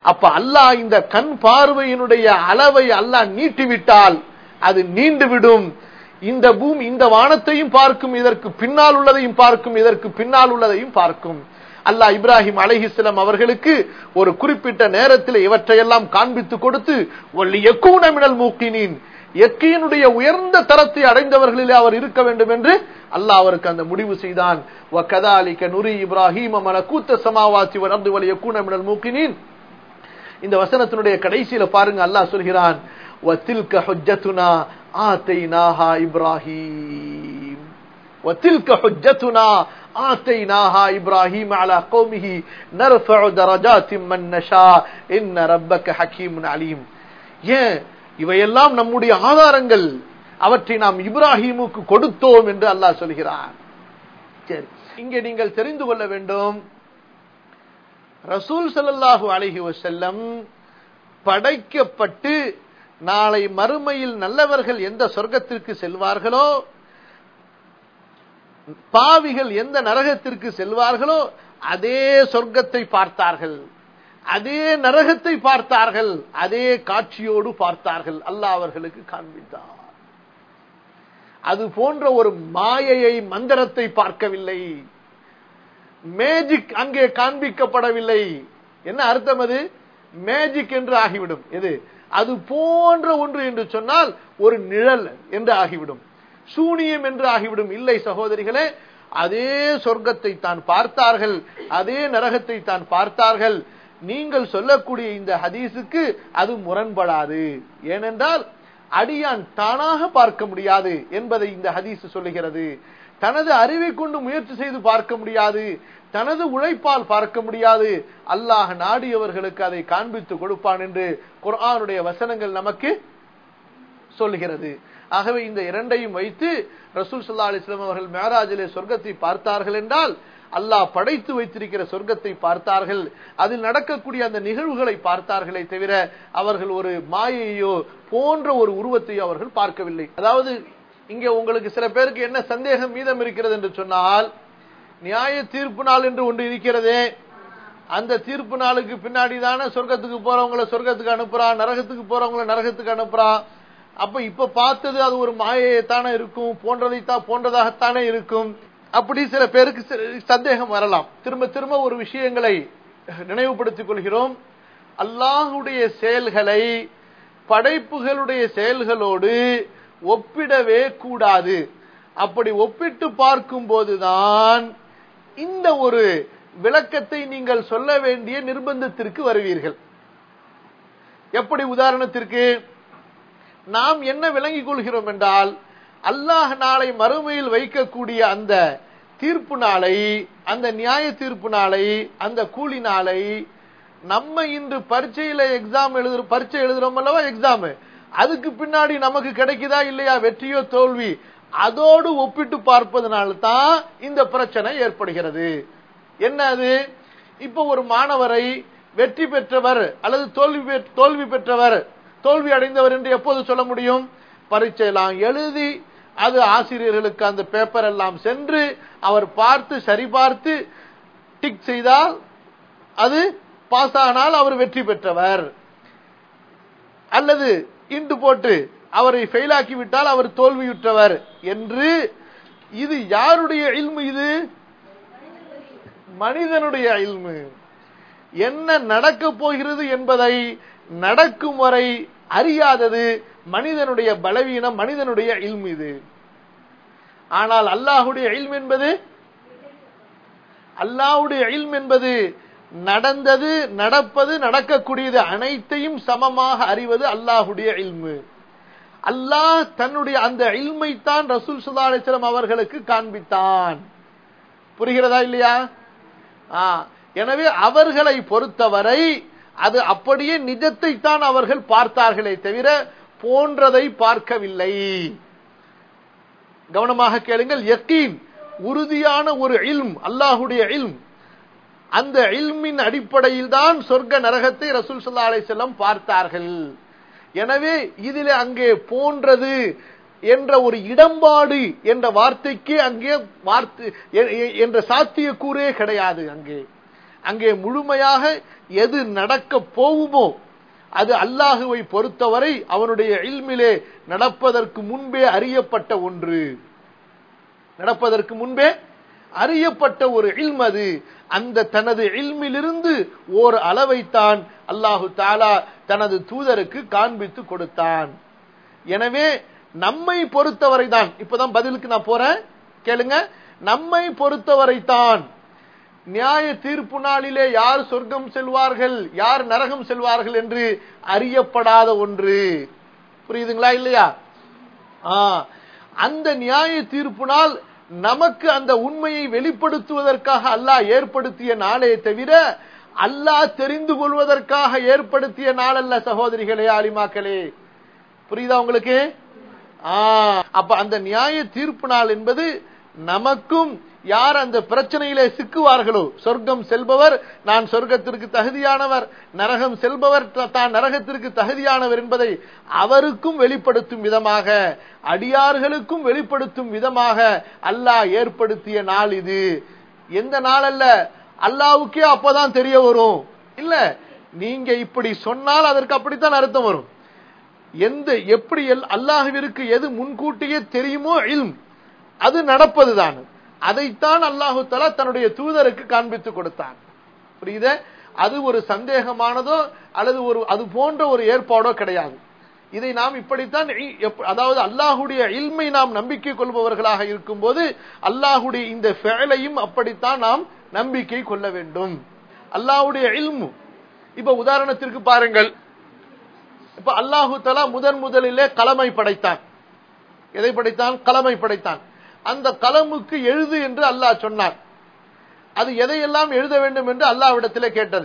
அப்ப அல்லாஹ் இந்த கண் பார்வையினுடைய அளவை அல்லாஹ் நீட்டிவிட்டால் அது நீண்டு விடும் இந்த பூமி இந்த வானத்தையும் பார்க்கும் இதற்கு பின்னால் உள்ளதையும் பார்க்கும் இதற்கு பின்னால் உள்ளதையும் பார்க்கும் அல்லாஹ் இப்ராஹிம் அலைஹிஸ்லாம் அவர்களுக்கு ஒரு குறிப்பிட்ட நேரத்தில் இவற்றையெல்லாம் காண்பித்து கொடுத்து ஒல்லி எக்கூனமினல் மூக்கினின் எக்கியினுடைய உயர்ந்த தரத்தை அடைந்தவர்களிலே அவர் இருக்க வேண்டும் என்று அல்லாஹ் அவருக்கு அந்த முடிவு செய்தான் வகதாலிக நுரி இப்ராஹிம் மலக்கூத்த சமாவாத்தி வனர்ந்து வலி எக்கூனமினல் மூக்கினின் இந்த வசனத்தினுடைய கடைசியில பாருங்க அல்லாஹ் சொல்கிறான் وَتِلْكَ حُجَّتُنَا آتَيْنَاهَا إِبْرَاهِيمَ وَتِلْكَ حُجَّتُنَا آتَيْنَاهَا إِبْرَاهِيمَ عَلَى قَوْمِهِ نَرْفَعُ دَرَجَاتٍ مَّن نَّشَاءُ إِنَّ رَبَّكَ حَكِيمٌ عَلِيمٌ ஏன் இவையெல்லாம் நம்முடைய ஆதாரங்கள் அவற்றை நாம் இப்ராஹிமுக்கு கொடுத்தோம் என்று அல்லாஹ் சொல்கிறார் சரி இங்கே நீங்கள் தெரிந்து கொள்ள வேண்டும் ரசூல் ஸல்லல்லாஹு அலைஹி வஸல்லம் படைக்கப்பட்டு நாளை மறுமையில் நல்லவர்கள் எந்த சொர்க்கத்திற்கு செல்வார்களோ பாவிகள் எந்த நரகத்திற்கு செல்வார்களோ அதே சொர்க்கத்தை பார்த்தார்கள் அதே நரகத்தை பார்த்தார்கள் அதே காட்சியோடு பார்த்தார்கள் அல்லாஹ் அவர்களுக்கு காண்பித்தார் அது போன்ற ஒரு மாயையை மந்திரத்தை பார்க்கவில்லை மேஜிக் அங்கே காண்பிக்கப்படவில்லை என்ன அர்த்தம் அது மேஜிக் என்று ஆகிவிடும் எது அது போன்ற ஒன்று என்று சொன்னால் ஒரு நிழல் என்று ஆகிவிடும் சூனியம் என்று ஆகிவிடும் இல்லை சகோதரிகளே அதே சொர்க்கத்தை தான் பார்த்தார்கள் அதே நரகத்தை தான் பார்த்தார்கள் நீங்கள் சொல்லக்கூடிய இந்த ஹதீஸுக்கு அது முரண்படாது ஏனென்றால் அடியான் தானாக பார்க்க முடியாது என்பதை இந்த ஹதீஸ் சொல்லுகிறது தனது அறிவை கொண்டு முயற்சி செய்து பார்க்க முடியாது தனது உழைப்பால் பார்க்க முடியாது அல்லாஹ் நாடியவர்களுக்கு அதை காண்பித்து கொடுப்பான் என்று குர்ஆனுடைய வசனங்கள் நமக்கு சொல்லுகிறது ஆகவே இந்த இரண்டையும் வைத்து ரசூல் சல்லா அலிஸ்லாம் அவர்கள் மேராஜிலே சொர்க்கத்தை பார்த்தார்கள் என்றால் அல்லாஹ் படைத்து வைத்திருக்கிற சொர்க்கத்தை பார்த்தார்கள் அதில் நடக்கக்கூடிய அந்த நிகழ்வுகளை பார்த்தார்களே தவிர அவர்கள் ஒரு மாயையோ போன்ற ஒரு உருவத்தையோ அவர்கள் பார்க்கவில்லை அதாவது இங்கே உங்களுக்கு சில பேருக்கு என்ன சந்தேகம் மீதம் இருக்கிறது என்று சொன்னால் நியாய தீர்ப்பு நாள் என்று ஒன்று இருக்கிறதே அந்த தீர்ப்பு நாளுக்கு பின்னாடி தானே சொர்க்கத்துக்கு போறவங்களை சொர்க்கத்துக்கு அனுப்புறான் நரகத்துக்கு போறவங்களை நரகத்துக்கு அனுப்புறான் அப்ப இப்ப பார்த்தது அது ஒரு மாயையைத்தானே இருக்கும் போன்றதைத்தான் போன்றதாகத்தானே இருக்கும் அப்படி சில பேருக்கு சந்தேகம் வரலாம் திரும்ப திரும்ப ஒரு விஷயங்களை நினைவுபடுத்திக் கொள்கிறோம் அல்லாஹுடைய செயல்களை படைப்புகளுடைய செயல்களோடு ஒப்பிடவே கூடாது அப்படி ஒப்பிட்டு பார்க்கும் போதுதான் இந்த ஒரு விளக்கத்தை நீங்கள் சொல்ல வேண்டிய நிர்பந்தத்திற்கு வருவீர்கள் எப்படி உதாரணத்திற்கு நாம் என்ன விளங்கிக் கொள்கிறோம் என்றால் அல்லாஹ் நாளை மறுமையில் வைக்கக்கூடிய அந்த தீர்ப்பு நாளை அந்த நியாய தீர்ப்பு நாளை அந்த கூலி நாளை நம்ம இன்று பரீட்சையில எக்ஸாம் எழுதுற பரீட்சை எழுதுறோம் அல்லவா எக்ஸாம் அதுக்கு பின்னாடி நமக்கு கிடைக்குதா இல்லையா வெற்றியோ தோல்வி அதோடு ஒப்பிட்டு பார்ப்பதனால தான் இந்த பிரச்சனை ஏற்படுகிறது என்ன அது இப்ப ஒரு மாணவரை வெற்றி பெற்றவர் அல்லது தோல்வி தோல்வி பெற்றவர் தோல்வி அடைந்தவர் என்று எப்போது சொல்ல முடியும் பரீட்சையெல்லாம் எழுதி அது ஆசிரியர்களுக்கு அந்த பேப்பர் எல்லாம் சென்று அவர் பார்த்து சரிபார்த்து டிக் செய்தால் அது பாஸ் ஆனால் அவர் வெற்றி பெற்றவர் அல்லது இண்டு போட்டு அவரை ஃபெயிலாக்கி விட்டால் அவர் தோல்வியுற்றவர் என்று இது யாருடைய இல்மு இது மனிதனுடைய இல்மு என்ன நடக்க போகிறது என்பதை நடக்கும் வரை அறியாதது மனிதனுடைய பலவீனம் மனிதனுடைய இல்மு இது ஆனால் அல்லாஹுடைய இல்ம் என்பது அல்லாஹுடைய இல்ம் என்பது நடந்தது நடப்பது நடக்கக்கூடியது அனைத்தையும் சமமாக அறிவது அல்லாஹுடைய இல்மு அல்லாஹ் தன்னுடைய அந்த இல்மைத்தான் ரசூல் சுல்லா அலிஸ்லாம் அவர்களுக்கு காண்பித்தான் புரிகிறதா இல்லையா எனவே அவர்களை பொறுத்தவரை அது அப்படியே நிஜத்தை தான் அவர்கள் பார்த்தார்களே தவிர போன்றதை பார்க்கவில்லை கவனமாக கேளுங்கள் யக்கீன் உறுதியான ஒரு இல்ம் அல்லாஹுடைய இல்ம் அந்த இல்மின் அடிப்படையில் தான் சொர்க்க நரகத்தை ரசூல் சல்லா அலிசல்லம் பார்த்தார்கள் எனவே இதில் அங்கே போன்றது என்ற ஒரு இடம்பாடு என்ற வார்த்தைக்கு அங்கே வார்த்தை என்ற சாத்திய கூறே கிடையாது அங்கே அங்கே முழுமையாக எது நடக்க போகுமோ அது அல்லாஹுவை பொறுத்தவரை அவனுடைய இல்மிலே நடப்பதற்கு முன்பே அறியப்பட்ட ஒன்று நடப்பதற்கு முன்பே அறியப்பட்ட ஒரு இல்ம் அது அந்த தனது இல்மிலிருந்து ஓர் அளவைத்தான் அல்லாஹு தாலா தனது தூதருக்கு காண்பித்து கொடுத்தான் எனவே நம்மை பொறுத்தவரை தான் இப்பதான் பதிலுக்கு நான் போறேன் கேளுங்க நம்மை பொறுத்தவரை தான் நியாய தீர்ப்பு நாளிலே யார் சொர்க்கம் செல்வார்கள் யார் நரகம் செல்வார்கள் என்று அறியப்படாத ஒன்று புரியுதுங்களா இல்லையா ஆ, அந்த நியாய தீர்ப்பு நாள் நமக்கு அந்த உண்மையை வெளிப்படுத்துவதற்காக அல்லாஹ் ஏற்படுத்திய நாளே தவிர அல்லாஹ் தெரிந்து கொள்வதற்காக ஏற்படுத்திய நாள் அல்ல சகோதரிகளே ஆலிமாக்களே புரியுதா உங்களுக்கு ஆ, அப்ப அந்த நியாய தீர்ப்பு நாள் என்பது நமக்கும் யார் அந்த பிரச்சனையிலே சிக்குவார்களோ சொர்க்கம் செல்பவர் நான் சொர்க்கத்திற்கு தகுதியானவர் நரகம் செல்பவர் த- தான் நரகத்திற்கு தகுதியானவர் என்பதை அவருக்கும் வெளிப்படுத்தும் விதமாக அடியார்களுக்கும் வெளிப்படுத்தும் விதமாக அல்லாஹ் ஏற்படுத்திய நாள் இது எந்த நாள் அல்ல அல்லாவுக்கே அப்பதான் தெரிய வரும் இல்ல நீங்க இப்படி சொன்னால் அதற்கு அப்படித்தான் அர்த்தம் வரும் எந்த எப்படி எல்- அல்லாஹ்விற்கு எது முன்கூட்டியே தெரியுமோ இல்ம் அது நடப்பதுதான் அதைத்தான் அல்லாஹு தலா தன்னுடைய தூதருக்கு காண்பித்து கொடுத்தான் புரியுதே அது ஒரு சந்தேகமானதோ அல்லது ஒரு அது போன்ற ஒரு ஏற்பாடோ கிடையாது இதை நாம் இப்படித்தான் இ- எப்- அதாவது அல்லாஹுடைய இல்மை நாம் நம்பிக்கை கொள்பவர்களாக இருக்கும்போது அல்லாஹுடைய இந்த ஃபெயலையும் அப்படித்தான் நாம் நம்பிக்கை கொள்ள வேண்டும் அல்லாஹுடைய இல்மு இப்ப உதாரணத்திற்கு பாருங்கள் இப்ப அல்லாஹு தலா முதன் முதலிலே கலமை படைத்தான் எதை படைத்தான் கலமை படைத்தான் அந்த கலமுக்கு எழுது என்று அல்லாஹ் சொன்னார் அது எதையெல்லாம் எழுத வேண்டும் என்று அல்லாஹ்விடத்திலே கேட்டது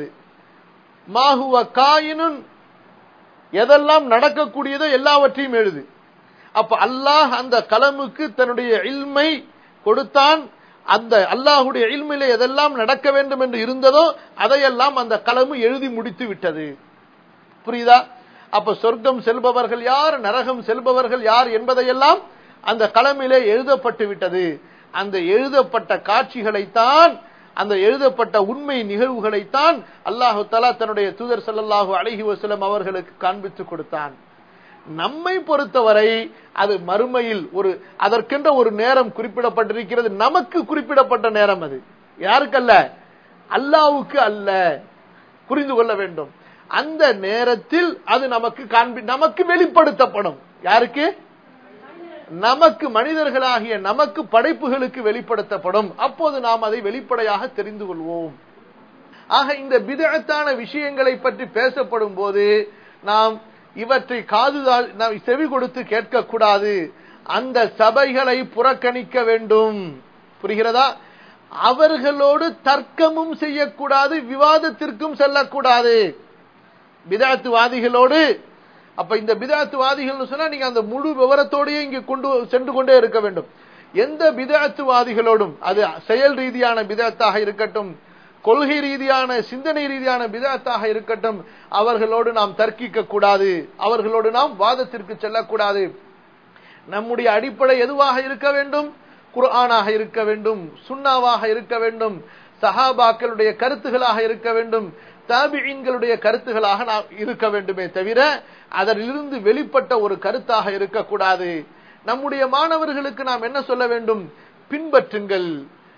மாஹுவ காயினுன் எதெல்லாம் நடக்கக்கூடியதோ எல்லாவற்றையும் எழுது அப்ப அல்லாஹ் அந்த கலமுக்கு தன்னுடைய இல்மை கொடுத்தான் அந்த அல்லாஹுடைய இல்மையில எதெல்லாம் நடக்க வேண்டும் என்று இருந்ததோ அதையெல்லாம் அந்த கலமு எழுதி முடித்து விட்டது புரியுதா அப்ப சொர்க்கம் செல்பவர்கள் யார் நரகம் செல்பவர்கள் யார் என்பதையெல்லாம் அந்த களமிலே எழுதப்பட்டு விட்டது அந்த எழுதப்பட்ட காட்சிகளைத்தான் அந்த எழுதப்பட்ட உண்மை நிகழ்வுகளைத்தான் அல்லாஹு தலா தன்னுடைய தூதர் ஸல்லல்லாஹு அலைஹி வஸல்லம் அவர்களுக்கு காண்பித்து கொடுத்தான் நம்மை பொறுத்தவரை அது மறுமையில் ஒரு அதற்கென்ற ஒரு நேரம் குறிப்பிடப்பட்டிருக்கிறது நமக்கு குறிப்பிடப்பட்ட நேரம் அது யாருக்கல்ல அல்லாவுக்கு அல்ல புரிந்து கொள்ள வேண்டும் அந்த நேரத்தில் அது நமக்கு காண்பி நமக்கு வெளிப்படுத்தப்படும் யாருக்கு நமக்கு மனிதர்களாகிய நமக்கு படைப்புகளுக்கு வெளிப்படுத்தப்படும் அப்போது நாம் அதை வெளிப்படையாக தெரிந்து கொள்வோம் ஆக இந்த பிதத்தான விஷயங்களை பற்றி பேசப்படும் போது நாம் இவற்றை காதுதால் நாம் செவி கொடுத்து கேட்கக்கூடாது அந்த சபைகளை புறக்கணிக்க வேண்டும் புரிகிறதா அவர்களோடு தர்க்கமும் செய்யக்கூடாது விவாதத்திற்கும் செல்லக்கூடாது பிதாத்துவாதிகளோடு அப்ப இந்த பிதாத்துவாதிகள் சொன்னா நீங்க அந்த முழு விவரத்தோடயே இங்க கொண்டு சென்று கொண்டே இருக்க வேண்டும் எந்த பிதாத்துவாதிகளோடும் அது செயல் ரீதியான பிதாத்தாக இருக்கட்டும் கொள்கை ரீதியான சிந்தனை ரீதியான பிதாத்தாக இருக்கட்டும் அவர்களோடு நாம் தர்க்கிக்க கூடாது அவர்களோடு நாம் வாதத்திற்கு செல்லக்கூடாது நம்முடைய அடிப்படை எதுவாக இருக்க வேண்டும் குர்ஆனாக இருக்க வேண்டும் சுன்னாவாக இருக்க வேண்டும் சஹாபாக்களுடைய கருத்துகளாக இருக்க வேண்டும் தாபியின்களுடைய கருத்துகளாக நாம் இருக்க வேண்டுமே தவிர அதிலிருந்து வெளிப்பட்ட ஒரு கருத்தாக இருக்கக்கூடாது நம்முடைய மாணவர்களுக்கு நாம் என்ன சொல்ல வேண்டும் பின்பற்றுங்கள்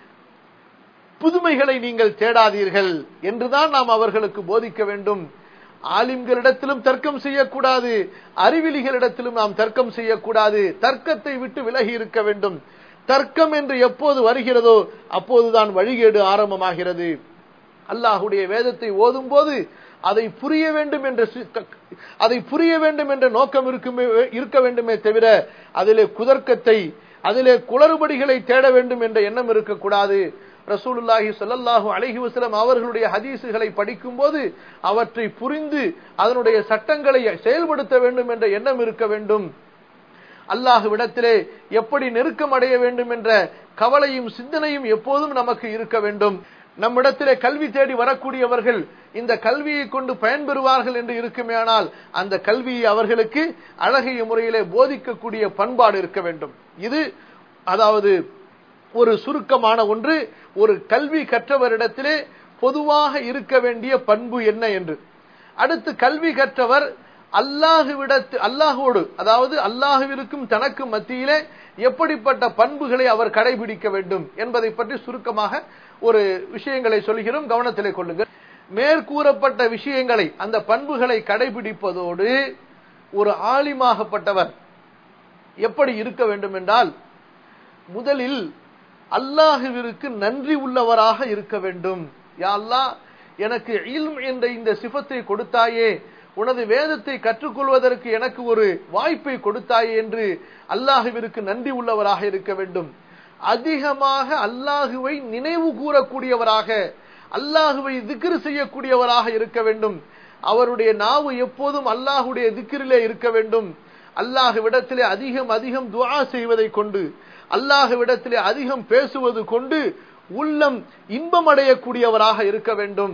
புதுமைகளை நீங்கள் தேடாதீர்கள் என்றுதான் நாம் அவர்களுக்கு போதிக்க வேண்டும் ஆலிம்களிடத்திலும் தர்க்கம் செய்யக்கூடாது அறிவிலிகளிடத்திலும் நாம் தர்க்கம் செய்யக்கூடாது தர்க்கத்தை விட்டு விலகி இருக்க வேண்டும் தர்க்கம் என்று எப்போது வருகிறதோ அப்போதுதான் வழிகேடு ஆரம்பமாகிறது அல்லாஹுடைய வேதத்தை ஓதும் போது அதை புரிய வேண்டும் என்ற சி- க- அதை புரிய வேண்டும் என்ற நோக்கம் இருக்குமே இருக்க வேண்டுமே தவிர அதிலே குதர்க்கத்தை அதிலே குளறுபடிகளை தேட வேண்டும் என்ற எண்ணம் இருக்கக்கூடாது ரசூலுல்லாஹி ஸல்லல்லாஹு அலைஹி வஸல்லம் அவர்களுடைய ஹதீஸுகளை படிக்கும்போது அவற்றை புரிந்து அதனுடைய சட்டங்களை செயல்படுத்த வேண்டும் என்ற எண்ணம் இருக்க வேண்டும் அல்லாஹுவிடத்திலே எப்படி நெருக்கம் அடைய வேண்டும் என்ற கவலையும் சிந்தனையும் எப்போதும் நமக்கு இருக்க வேண்டும் நம்மிடத்திலே கல்வி தேடி வரக்கூடியவர்கள் இந்த கல்வியை கொண்டு பயன்பெறுவார்கள் என்று இருக்குமேயானால் அந்த கல்வியை அவர்களுக்கு அழகிய முறையிலே போதிக்கக்கூடிய பண்பாடு இருக்க வேண்டும் இது அதாவது ஒரு சுருக்கமான ஒன்று ஒரு கல்வி கற்றவரிடத்திலே பொதுவாக இருக்க வேண்டிய பண்பு என்ன என்று அடுத்து கல்வி கற்றவர் அல்லாஹுவிடத்து அல்லாஹோடு அதாவது அல்லாஹுவிற்கும் தனக்கும் மத்தியிலே எப்படிப்பட்ட பண்புகளை அவர் கடைபிடிக்க வேண்டும் என்பதை பற்றி சுருக்கமாக ஒரு விஷயங்களை சொல்கிறோம் கவனத்திலே கொள்ளுங்கள் மேற்கூறப்பட்ட விஷயங்களை அந்த பண்புகளை கடைபிடிப்பதோடு ஒரு ஆலிமாகப்பட்டவர் எப்படி இருக்க வேண்டும் என்றால் முதலில் அல்லாஹுவிற்கு நன்றி உள்ளவராக இருக்க வேண்டும் யா அல்லாஹ் எனக்கு இல்ம் என்ற இந்த சிபத்தை கொடுத்தாயே உனது வேதத்தை கற்றுக்கொள்வதற்கு எனக்கு ஒரு வாய்ப்பை கொடுத்தாயே என்று அல்லாஹுவிற்கு நன்றி உள்ளவராக இருக்க வேண்டும் அதிகமாக அல்லாஹுவை நினைவு கூறக்கூடியவராக அல்லாஹுவை திக்ரு செய்யக்கூடியவராக இருக்க வேண்டும் அவருடைய நாவு எப்போதும் அல்லாஹுடைய திக்கிரிலே இருக்க வேண்டும் அல்லாஹுவிடத்திலே அதிகம் அதிகம் துஆ செய்வதை கொண்டு அல்லாஹுவிடத்திலே அதிகம் பேசுவது கொண்டு உள்ளம் இன்பம் அடையக்கூடியவராக இருக்க வேண்டும்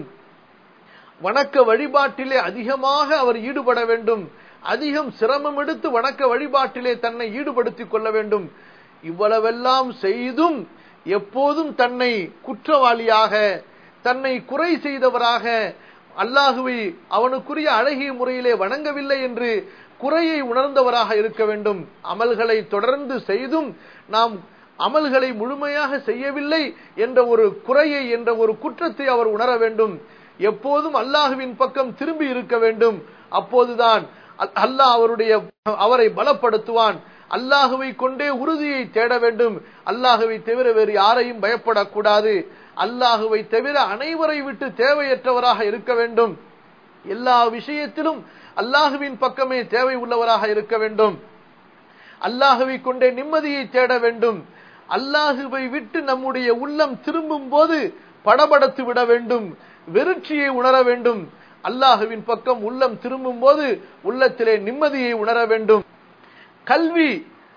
வணக்க வழிபாட்டிலே அதிகமாக அவர் ஈடுபட வேண்டும் அதிகம் சிரமம் எடுத்து வணக்க வழிபாட்டிலே தன்னை ஈடுபடுத்திக் கொள்ள வேண்டும் இவ்வளவெல்லாம் செய்தும் எப்போதும் தன்னை குற்றவாளியாக தன்னை குறை செய்தவராக அல்லாஹுவை அவனுக்குரிய அழகிய முறையிலே வணங்கவில்லை என்று குறையை உணர்ந்தவராக இருக்க வேண்டும் அமல்களை தொடர்ந்து செய்தும் நாம் அமல்களை முழுமையாக செய்யவில்லை என்ற ஒரு குறையை என்ற ஒரு குற்றத்தை அவர் உணர வேண்டும் எப்போதும் அல்லாஹுவின் பக்கம் திரும்பி இருக்க வேண்டும் அப்போதுதான் அல்லாஹ் அவருடைய அவரை பலப்படுத்துவான் அல்லாஹுவை கொண்டே உறுதியை தேட வேண்டும் அல்லாஹுவை தவிர வேறு யாரையும் பயப்படக்கூடாது அல்லாஹுவை தவிர அனைவரை விட்டு தேவையற்றவராக இருக்க வேண்டும் எல்லா விஷயத்திலும் அல்லாஹுவின் பக்கமே தேவை உள்ளவராக இருக்க வேண்டும் அல்லாஹுவை கொண்டே நிம்மதியை தேட வேண்டும் அல்லாஹுவை விட்டு நம்முடைய உள்ளம் திரும்பும் போது படபடத்து விட வேண்டும் வெறுட்சியை உணர வேண்டும் அல்லாஹுவின் பக்கம் உள்ளம் திரும்பும் போது உள்ளத்திலே நிம்மதியை உணர வேண்டும் கல்வி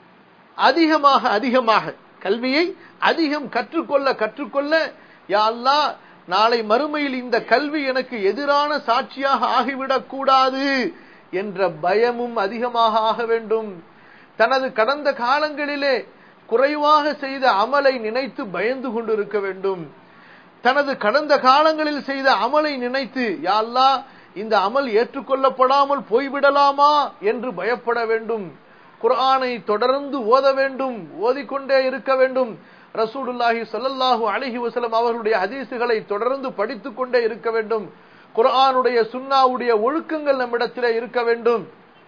அதிகமாக அதிகமாக கல்வியை அதிகம் கற்றுக்கொள்ள கற்றுக்கொள்ள யா அல்லா நாளை மறுமையில் இந்த கல்வி எனக்கு எதிரான சாட்சியாக ஆகிவிடக் கூடாது என்ற பயமும் அதிகமாக ஆக வேண்டும் தனது கடந்த காலங்களிலே குறைவாக செய்த அமலை நினைத்து பயந்து கொண்டிருக்க வேண்டும் தனது கடந்த காலங்களில் செய்த அமலை நினைத்து யாழ்லா இந்த அமல் ஏற்றுக்கொள்ளப்படாமல் போய்விடலாமா என்று பயப்பட வேண்டும் குர்ஆனை தொடர்ந்து ஓத வேண்டும் ஓதிக்கொண்டே இருக்க வேண்டும் ரசூலுல்லாஹி ஸல்லல்லாஹு அலைஹி வஸல்லம் அவர்களுடைய ஹதீசுகளை தொடர்ந்து படித்துக் கொண்டே இருக்க வேண்டும் குர்ஆனுடைய சுன்னாவுடைய ஒழுக்கங்கள் நம்மிடத்திலே இருக்க வேண்டும்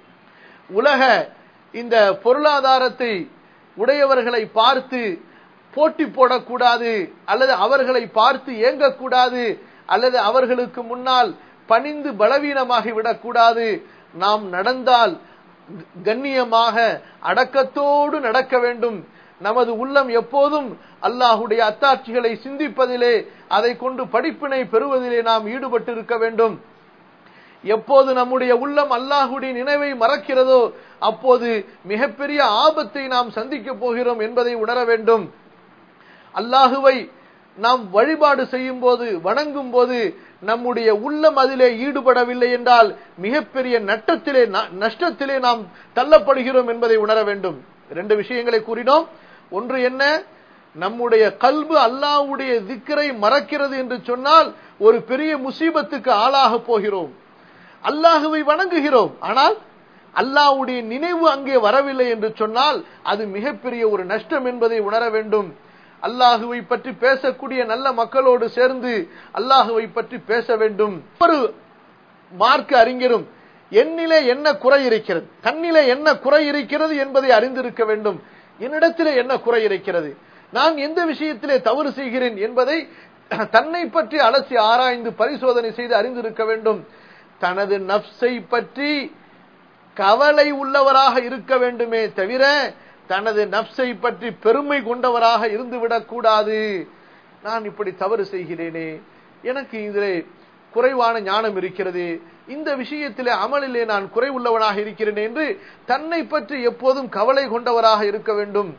உலக இந்த பொருளாதாரத்தை உடையவர்களை பார்த்து போட்டி போடக்கூடாது அல்லது அவர்களை பார்த்து ஏங்கக்கூடாது அல்லது அவர்களுக்கு முன்னால் பணிந்து பலவீனமாகி விடக்கூடாது நாம் நடந்தால் கண்ணியமாக அடக்கத்தோடு நடக்க வேண்டும் நமது உள்ளம் எப்போதும் அல்லாஹுடைய அத்தாட்சிகளை சிந்திப்பதிலே அதை கொண்டு படிப்பினை பெறுவதிலே நாம் ஈடுபட்டு இருக்க வேண்டும் எப்போது நம்முடைய உள்ளம் அல்லாஹுடைய நினைவை மறக்கிறதோ அப்போது மிகப்பெரிய ஆபத்தை நாம் சந்திக்க போகிறோம் என்பதை உணர வேண்டும் அல்லாஹுவை நாம் வழிபாடு செய்யும் போது வணங்கும் போது நம்முடைய உள்ளம் அதிலே ஈடுபடவில்லை என்றால் மிகப்பெரிய நட்டத்திலே நஷ்டத்திலே நாம் தள்ளப்படுகிறோம் என்பதை உணர வேண்டும் ரெண்டு விஷயங்களை கூறினோம் ஒன்று என்ன நம்முடைய கல்பு அல்லாஹுடைய திக்கரை மறக்கிறது என்று சொன்னால் ஒரு பெரிய முசீபத்துக்கு ஆளாக போகிறோம் அல்லாஹுவை வணங்குகிறோம் ஆனால் அல்லாஹுடைய நினைவு அங்கே வரவில்லை என்று சொன்னால் அது மிகப்பெரிய ஒரு நஷ்டம் என்பதை உணர வேண்டும் அல்லாஹுவை பற்றி பேசக்கூடிய நல்ல மக்களோடு சேர்ந்து அல்லாஹுவை பற்றி பேச வேண்டும் ஒரு மார்க்க அறிஞரும் என்னிலே என்ன குறை இருக்கிறது தன்னிலே என்ன குறை இருக்கிறது என்பதை அறிந்திருக்க வேண்டும் என்னிடத்திலே என்ன குறை இருக்கிறது நான் எந்த விஷயத்திலே தவறு செய்கிறேன் என்பதை தன்னை பற்றி அலசி ஆராய்ந்து பரிசோதனை செய்து அறிந்திருக்க வேண்டும் தனது நப்சை பற்றி கவலை உள்ளவராக இருக்க வேண்டுமே தவிர தனது நப்சை பற்றி பெருமை கொண்டவராக இருந்துவிடக் கூடாது நான் இப்படி தவறு செய்கிறேனே எனக்கு இதிலே குறைவான ஞானம் இருக்கிறது இந்த விஷயத்திலே அமலிலே நான் குறை உள்ளவனாக இருக்கிறேன் என்று தன்னை பற்றி எப்போதும் கவலை கொண்டவராக இருக்க வேண்டும்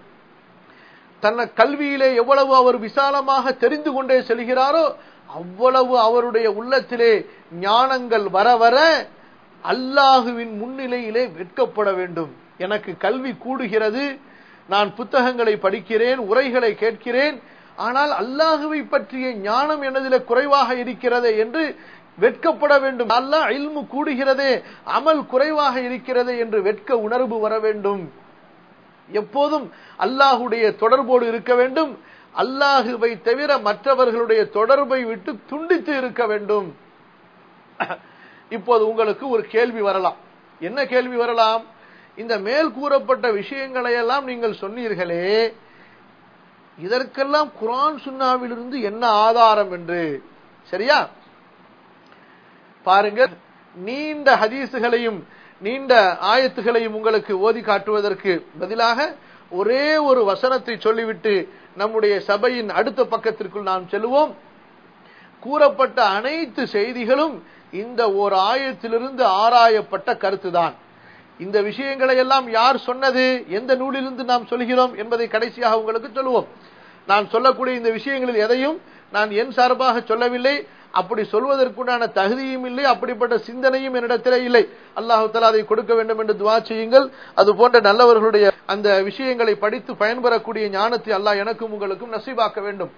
தன்னை கல்வியிலே எவ்வளவு அவர் விசாலமாக தெரிந்து கொண்டே செல்கிறாரோ அவ்வளவு அவருடைய உள்ளத்திலே ஞானங்கள் வர வர அல்லாஹுவின் முன்னிலையிலே வெட்கப்பட வேண்டும் எனக்கு கல்வி கூடுகிறது நான் புத்தகங்களை படிக்கிறேன் உரைகளை கேட்கிறேன் ஆனால் அல்லாஹுவை பற்றிய ஞானம் எனதில குறைவாக இருக்கிறது என்று வெட்கப்பட வேண்டும் அல்லாஹ் இல்மு கூடுகிறதே அமல் குறைவாக இருக்கிறது என்று வெட்க உணர்வு வர வேண்டும் எப்போதும் அல்லாஹுடைய தொடர்போடு இருக்க வேண்டும் அல்லாஹுவை தவிர மற்றவர்களுடைய தொடர்பை விட்டு துண்டித்து இருக்க வேண்டும் இப்போது உங்களுக்கு ஒரு கேள்வி வரலாம் என்ன கேள்வி வரலாம் இந்த மேல் கூறப்பட்ட விஷயங்களை எல்லாம் நீங்கள் சொன்னீர்களே இதற்கெல்லாம் குரான் சுன்னாவிலிருந்து என்ன ஆதாரம் என்று சரியா பாருங்க நீண்ட ஹதீசுகளையும் நீண்ட ஆயத்துகளையும் உங்களுக்கு ஓதி காட்டுவதற்கு பதிலாக ஒரே ஒரு வசனத்தை சொல்லிவிட்டு நம்முடைய சபையின் அடுத்த பக்கத்திற்குள் நாம் செல்வோம் கூறப்பட்ட அனைத்து செய்திகளும் இந்த ஓர் ஆயத்திலிருந்து ஆராயப்பட்ட கருத்துதான் இந்த விஷயங்களை எல்லாம் யார் சொன்னது எந்த நூலிலிருந்து நாம் சொல்கிறோம் என்பதை கடைசியாக உங்களுக்கு சொல்லுவோம் நான் சொல்லக்கூடிய இந்த விஷயங்களில் எதையும் நான் என் சார்பாக சொல்லவில்லை அப்படி சொல்வதற்குண்டான தகுதியும் இல்லை அப்படிப்பட்ட சிந்தனையும் என்னிடத்திலே இல்லை அல்லாஹு தலா அதை கொடுக்க வேண்டும் என்று துவா செய்யுங்கள் அது போன்ற நல்லவர்களுடைய அந்த விஷயங்களை படித்து பயன்பெறக்கூடிய ஞானத்தை அல்லாஹ் எனக்கும் உங்களுக்கும் நசீபாக்க வேண்டும்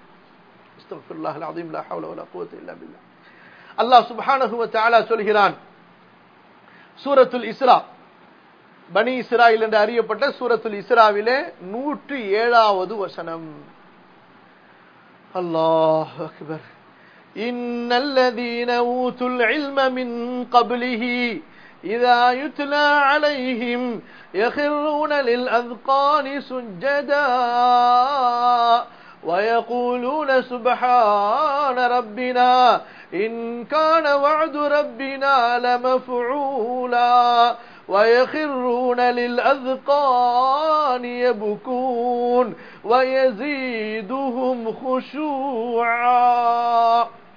அல்லாஹ் சுபானகுவ தாலா சொல்கிறான் சூரத்துல் இஸ்ரா பனி இஸ்ராயில் என்று அறியப்பட்ட சூரத்துல் இஸ்ராவிலே நூற்றி ஏழாவது வசனம் அல்லாஹ் அக்பர் إن الذين أوتوا العلم من قبله إذا يتلى عليهم يخرون للأذقان سجدا ويقولون سبحان ربنا إن كان وعد ربنا لمفعولا ويخرون للأذقان يبكون ويزيدهم خشوعا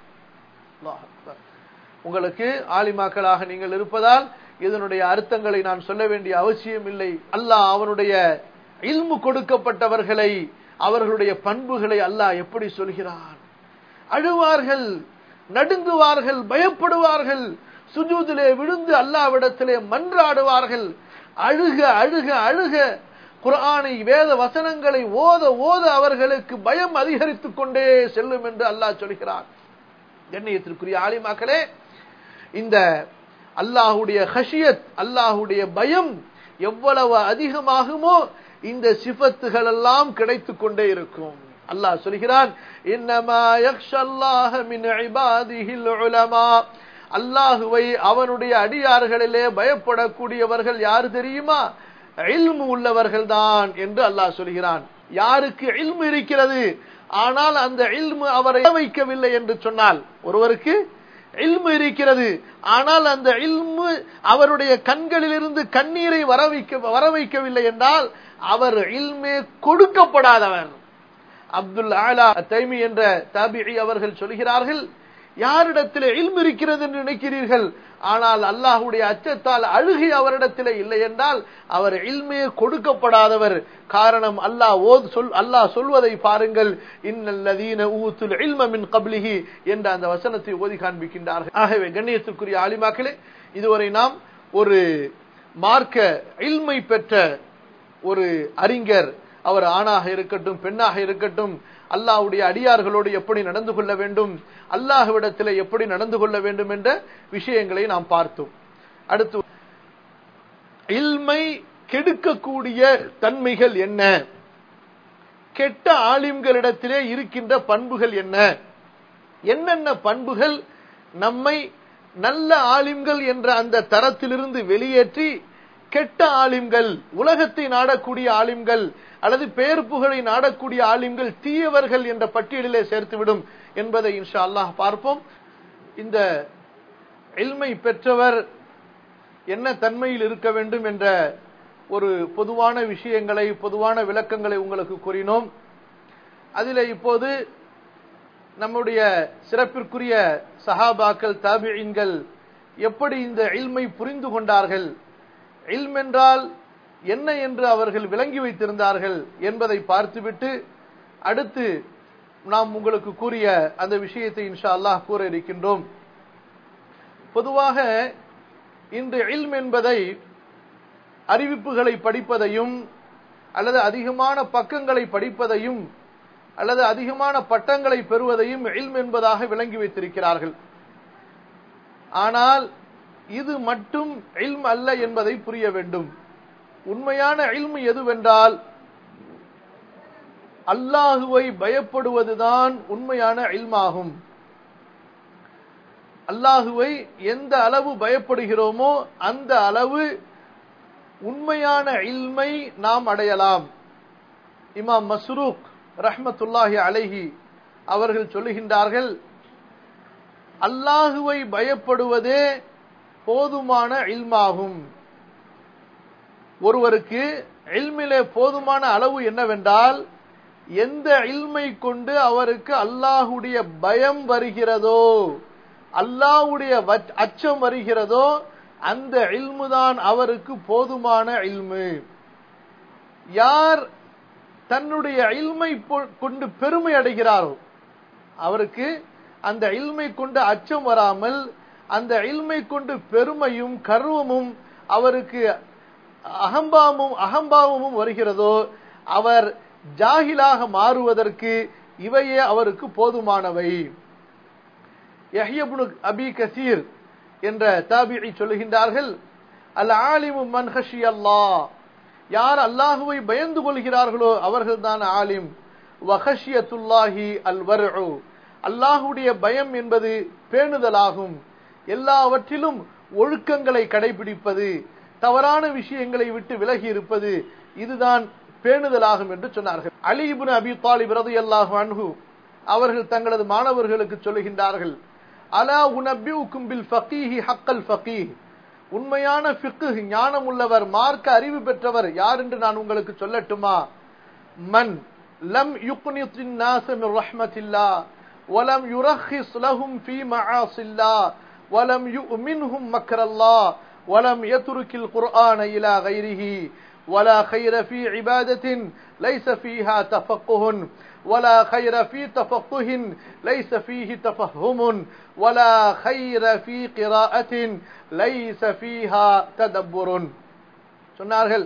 உங்களுக்கு ஆலிமாக்களாக நீங்கள் இருப்பதால் இதனுடைய அர்த்தங்களை நான் சொல்ல வேண்டிய அவசியம் இல்லை அல்லாஹ் அவனுடைய இல்மு கொடுக்கப்பட்டவர்களை அவர்களுடைய பண்புகளை அல்லாஹ் எப்படி சொல்கிறான் அழுவார்கள் நடுங்குவார்கள் பயப்படுவார்கள் சுஜூதிலே விழுந்து அல்லாவிடத்திலே மன்றாடுவார்கள் அழுக அழுக அழுக குரானை வேத வசனங்களை ஓத ஓத அவர்களுக்கு பயம் அதிகரித்துக் கொண்டே செல்லும் என்று அல்லாஹ் சொல்கிறான் கண்ணியத்திற்குரிய ஆலிமாக்களே இந்த அல்லாஹுடைய ஹஷியத் அல்லாஹுடைய பயம் எவ்வளவு அதிகமாகுமோ இந்த சிபத்துகள் எல்லாம் கிடைத்துக் கொண்டே இருக்கும் அல்லாஹ் சொல்கிறான் இன்னமா யக்ஷல்லாஹ மின் இபாதிஹில் உலமா அல்லாஹுவை அவனுடைய அடியார்களிலே பயப்படக்கூடியவர்கள் யார் தெரியுமா இல்மு உள்ளவர்கள் தான் என்று அல்லாஹ் சொல்கிறான் யாருக்கு இல்மு இருக்கிறது ஆனால் அந்த இல்மு அவரை வைக்கவில்லை என்று சொன்னால் ஒருவருக்கு இல்மு இருக்கிறது ஆனால் அந்த இல்மு அவருடைய கண்களிலிருந்து கண்ணீரை வர வைக்க வர வைக்கவில்லை என்றால் அவர் இல்மே கொடுக்கப்படாதவர் அப்துல் ஆலா தைமி என்ற தாபிஇ அவர்கள் சொல்கிறார்கள் யாரிடத்தில் இல்மு இருக்கிறது என்று நினைக்கிறீர்கள் ஆனால் அல்லாஹுடைய அச்சத்தால் அழுகை அவரிடத்தில் இல்லை என்றால் அவர் இல்மே கொடுக்கப்படாதவர் காரணம் அல்லாஹ் ஓத் சொல் அல்லாஹ் சொல்வதை பாருங்கள் இன்னல்லதீன ஊத்துல் இல்ம மின் கப்லிஹி என்ற அந்த வசனத்தை ஓதி காண்பிக்கின்றார்கள் ஆகவே கண்ணியத்திற்குரிய ஆலிமாக்களே இதுவரை நாம் ஒரு மார்க்க இல்மை பெற்ற ஒரு அறிஞர் அவர் ஆணாக இருக்கட்டும் பெண்ணாக இருக்கட்டும் அல்லாஹுடைய அடியார்களோடு எப்படி நடந்து கொள்ள வேண்டும் அல்லாஹுவிடத்தில் எப்படி நடந்து கொள்ள வேண்டும் என்ற விஷயங்களை நாம் பார்த்தோம் அடுத்து இல்மை கெடுக்கக்கூடிய தன்மைகள் என்ன கெட்ட ஆலிம்களிடத்திலே இருக்கின்ற பண்புகள் என்ன என்னென்ன பண்புகள் நம்மை நல்ல ஆலிம்கள் என்ற அந்த தரத்திலிருந்து வெளியேற்றி கெட்ட ஆலிம்கள் உலகத்தை நாடக்கூடிய ஆலிம்கள் அல்லது பெயர் புகழை நாடக்கூடிய ஆலிம்கள் தீயவர்கள் என்ற பட்டியலிலே சேர்த்துவிடும் என்பதை இன்ஷா அல்லாஹ் பார்ப்போம் இந்த எல்மை பெற்றவர் என்ன தன்மையில் இருக்க வேண்டும் என்ற ஒரு பொதுவான விஷயங்களை பொதுவான விளக்கங்களை உங்களுக்கு கூறினோம் அதில் இப்போது நம்முடைய சிறப்பிற்குரிய சஹாபாக்கள் தாபியின்கள் எப்படி இந்த இல்மை புரிந்து கொண்டார்கள் இல்ம் என்றால் என்ன என்று அவர்கள் விளங்கி வைத்திருந்தார்கள் என்பதை பார்த்துவிட்டு அடுத்து நாம் உங்களுக்கு கூறிய அந்த விஷயத்தை இன்ஷா அல்லாஹ் கூற இருக்கின்றோம் பொதுவாக இன்று இல்ம் என்பதை அறிவிப்புகளை படிப்பதையும் அல்லது அதிகமான பக்கங்களை படிப்பதையும் அல்லது அதிகமான பட்டங்களை பெறுவதையும் இல்ம் என்பதாக விளங்கி வைத்திருக்கிறார்கள் ஆனால் இது மட்டும் இல்ம் அல்ல என்பதை புரிய வேண்டும் உண்மையான இல்ம் எதுவென்றால் அல்லாஹுவை பயப்படுவதுதான் உண்மையான இல்மாகும் அல்லாஹுவை எந்த அளவு பயப்படுகிறோமோ அந்த அளவு உண்மையான இல்மை நாம் அடையலாம் இமாம் மஸ்ரூக் ரஹ்மத்துல்லாஹி அலைஹி அவர்கள் சொல்லுகின்றார்கள் அல்லாஹுவை பயப்படுவதே போதுமான இல்மாகும் ஒருவருக்கு இல்மிலே போதுமான அளவு என்னவென்றால் எந்த இல்மை கொண்டு அவருக்கு அல்லாஹுடைய பயம் வருகிறதோ அல்லாஹுடைய அச்சம் வருகிறதோ அந்த இல்முதான் அவருக்கு போதுமான இல்மு யார் தன்னுடைய இல்மை கொண்டு பெருமை அடைகிறாரோ அவருக்கு அந்த இல்மை கொண்டு அச்சம் வராமல் அந்த இல்மை கொண்டு பெருமையும் கர்வமும் அவருக்கு அகம்பாவமும் அகம்பாவமும் வருகிறதோ அவர் ஜாகிலாக மாறுவதற்கு இவையே அவருக்கு போதுமானவை யஹ்யபுனு அபி கசீர் என்ற தாபியை சொல்லுகின்றார்கள் அல் ஆலிமு மன் ஹஷி அல்லாஹ் யார் அல்லாஹுவை பயந்து கொள்கிறார்களோ அவர்கள்தான் ஆலிம் வஹஷியத்துல்லாஹி அல் வர்உ அல்லாஹுடைய பயம் என்பது பேணுதலாகும் எல்லாவற்றிலும் ஒழுக்கங்களை கடைபிடிப்பது தவறான விஷயங்களை விட்டு விலகி இருப்பது இதுதான் பேணுதலாகும் என்று சொன்னார்கள் அலி இப்னு அபி தாலிப் ரலியல்லாஹு அன்ஹு அவர்கள் தங்களது மாணவர்களுக்கு சொல்லுகின்றார்கள் அலா உனபியுக்கும் பில் ஃபகீஹி ஹக்கல் ஃபகீஹ் உண்மையான ஃபிக்கு ஞானம் உள்ளவர் மார்க்க அறிவு பெற்றவர் யார் என்று நான் உங்களுக்கு சொல்லட்டுமா மன் லம் யுக்னித்தின் நாச மின் ரஹ்மத்தில்லா ولم يرخص لهم في معاصي الله ولم يؤمنهم مكر الله ولم يترك القرآن إلى غيره ولا خير في عبادة ليس فيها تفقه ولا خير في تفقه ليس فيه تفهم ولا خير في قراءة ليس فيها تدبر சொன்னார்கள்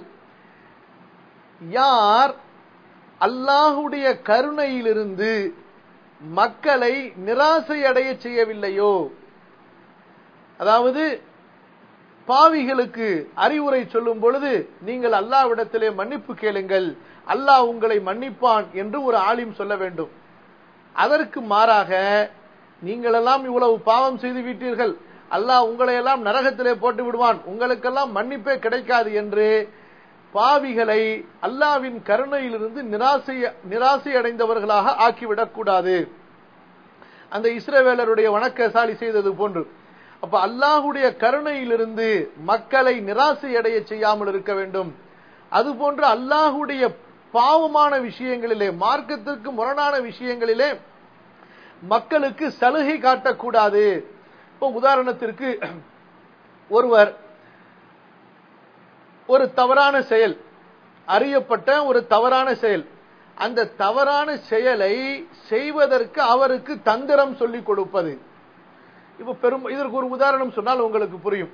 யார் அல்லாஹுடைய கருணையிலிருந்து மக்களை நிராசை அடைய செய்யவில்லையோ அதாவது பாவிகளுக்கு அறிவுரை சொல்லும் பொழுது நீங்கள் அல்லாவிடத்திலே மன்னிப்பு கேளுங்கள் அல்லாஹ் உங்களை மன்னிப்பான் என்று ஒரு ஆலிம் சொல்ல வேண்டும் அதற்கு மாறாக நீங்களெல்லாம் இவ்வளவு பாவம் செய்து விட்டீர்கள் அல்லாஹ் உங்களை எல்லாம் நரகத்திலே போட்டு விடுவான் உங்களுக்கெல்லாம் மன்னிப்பே கிடைக்காது என்று பாவிகளை அல்லாவின் கருணையிலிருந்து நிராசை நிராசை அடைந்தவர்களாக ஆக்கிவிடக் கூடாது அந்த இஸ்ரவேலருடைய வணக்கசாலி செய்தது போன்று அப்ப அல்லாஹுடைய கருணையிலிருந்து மக்களை நிராசை அடைய செய்யாமல் இருக்க வேண்டும் அதுபோன்று அல்லாஹுடைய பாவமான விஷயங்களிலே மார்க்கத்திற்கு முரணான விஷயங்களிலே மக்களுக்கு சலுகை காட்டக்கூடாது இப்போ உதாரணத்திற்கு ஒருவர் ஒரு தவறான செயல் அறியப்பட்ட ஒரு தவறான செயல் அந்த தவறான செயலை செய்வதற்கு அவருக்கு தந்திரம் சொல்லிக் கொடுப்பது இப்ப பெரும் இதற்கு ஒரு உதாரணம் சொன்னால் உங்களுக்கு புரியும்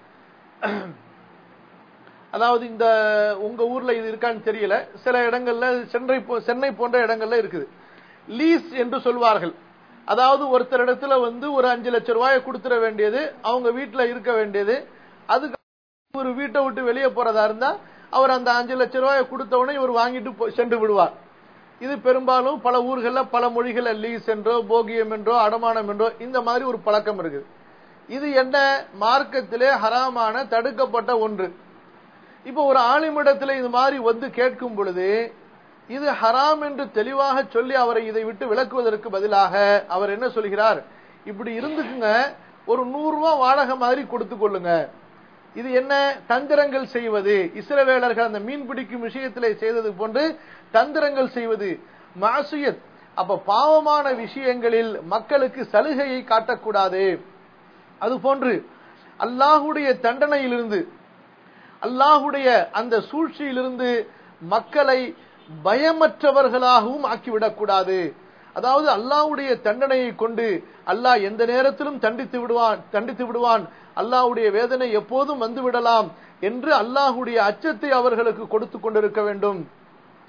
அதாவது இந்த உங்க ஊர்ல இது இருக்கான்னு தெரியல சில இடங்கள்ல சென்னை சென்னை போன்ற இடங்கள்ல இருக்குது லீஸ் என்று சொல்வார்கள் அதாவது ஒருத்தரிடத்துல வந்து ஒரு அஞ்சு லட்சம் ரூபாயை கொடுத்துட வேண்டியது அவங்க வீட்டுல இருக்க வேண்டியது அதுக்கு ஒரு வீட்டை விட்டு வெளியே போறதா இருந்தா அவர் அந்த அஞ்சு லட்சம் ரூபாயை கொடுத்த உடனே இவர் வாங்கிட்டு சென்று விடுவார் இது பெரும்பாலும் பல ஊர்கள்ல பல மொழிகள்ல லீஸ் என்றோ போகியம் என்றோ அடமானம் என்றோ இந்த மாதிரி ஒரு பழக்கம் இருக்குது இது என்ன மார்க்கத்திலே ஹராமான தடுக்கப்பட்ட ஒன்று இப்ப ஒரு ஆலிமிடத்துல இது மாதிரி வந்து கேட்கும் பொழுது இது ஹராம் என்று தெளிவாக சொல்லி அவரை இதை விட்டு விளக்குவதற்கு பதிலாக அவர் என்ன சொல்கிறார் இப்படி இருந்துக்குங்க ஒரு நூறு ரூபாய் வாடகை மாதிரி கொடுத்து கொள்ளுங்க இது என்ன தந்திரங்கள் செய்வது இஸ்ரவேலர்கள் அந்த மீன் பிடிக்கும் விஷயத்திலே செய்தது போன்று தந்திரங்கள் செய்வது மாசுயத் அப்ப பாவமான விஷயங்களில் மக்களுக்கு சலுகையை காட்டக்கூடாது அது போன்று அல்லாஹுடைய தண்டனையிலிருந்து அல்லாஹுடைய அந்த சூழ்ச்சியிலிருந்து மக்களை பயமற்றவர்களாகவும் ஆக்கிவிடக்கூடாது அதாவது அல்லாஹ்வுடைய தண்டனையை கொண்டு அல்லாஹ் எந்த நேரத்திலும் தண்டித்து விடுவான் தண்டித்து விடுவான் அல்லாஹ்வுடைய வேதனை எப்போதும் வந்து விடலாம் என்று அல்லாஹ்வுடைய அச்சத்தை அவர்களுக்கு கொடுத்து கொண்டிருக்க வேண்டும்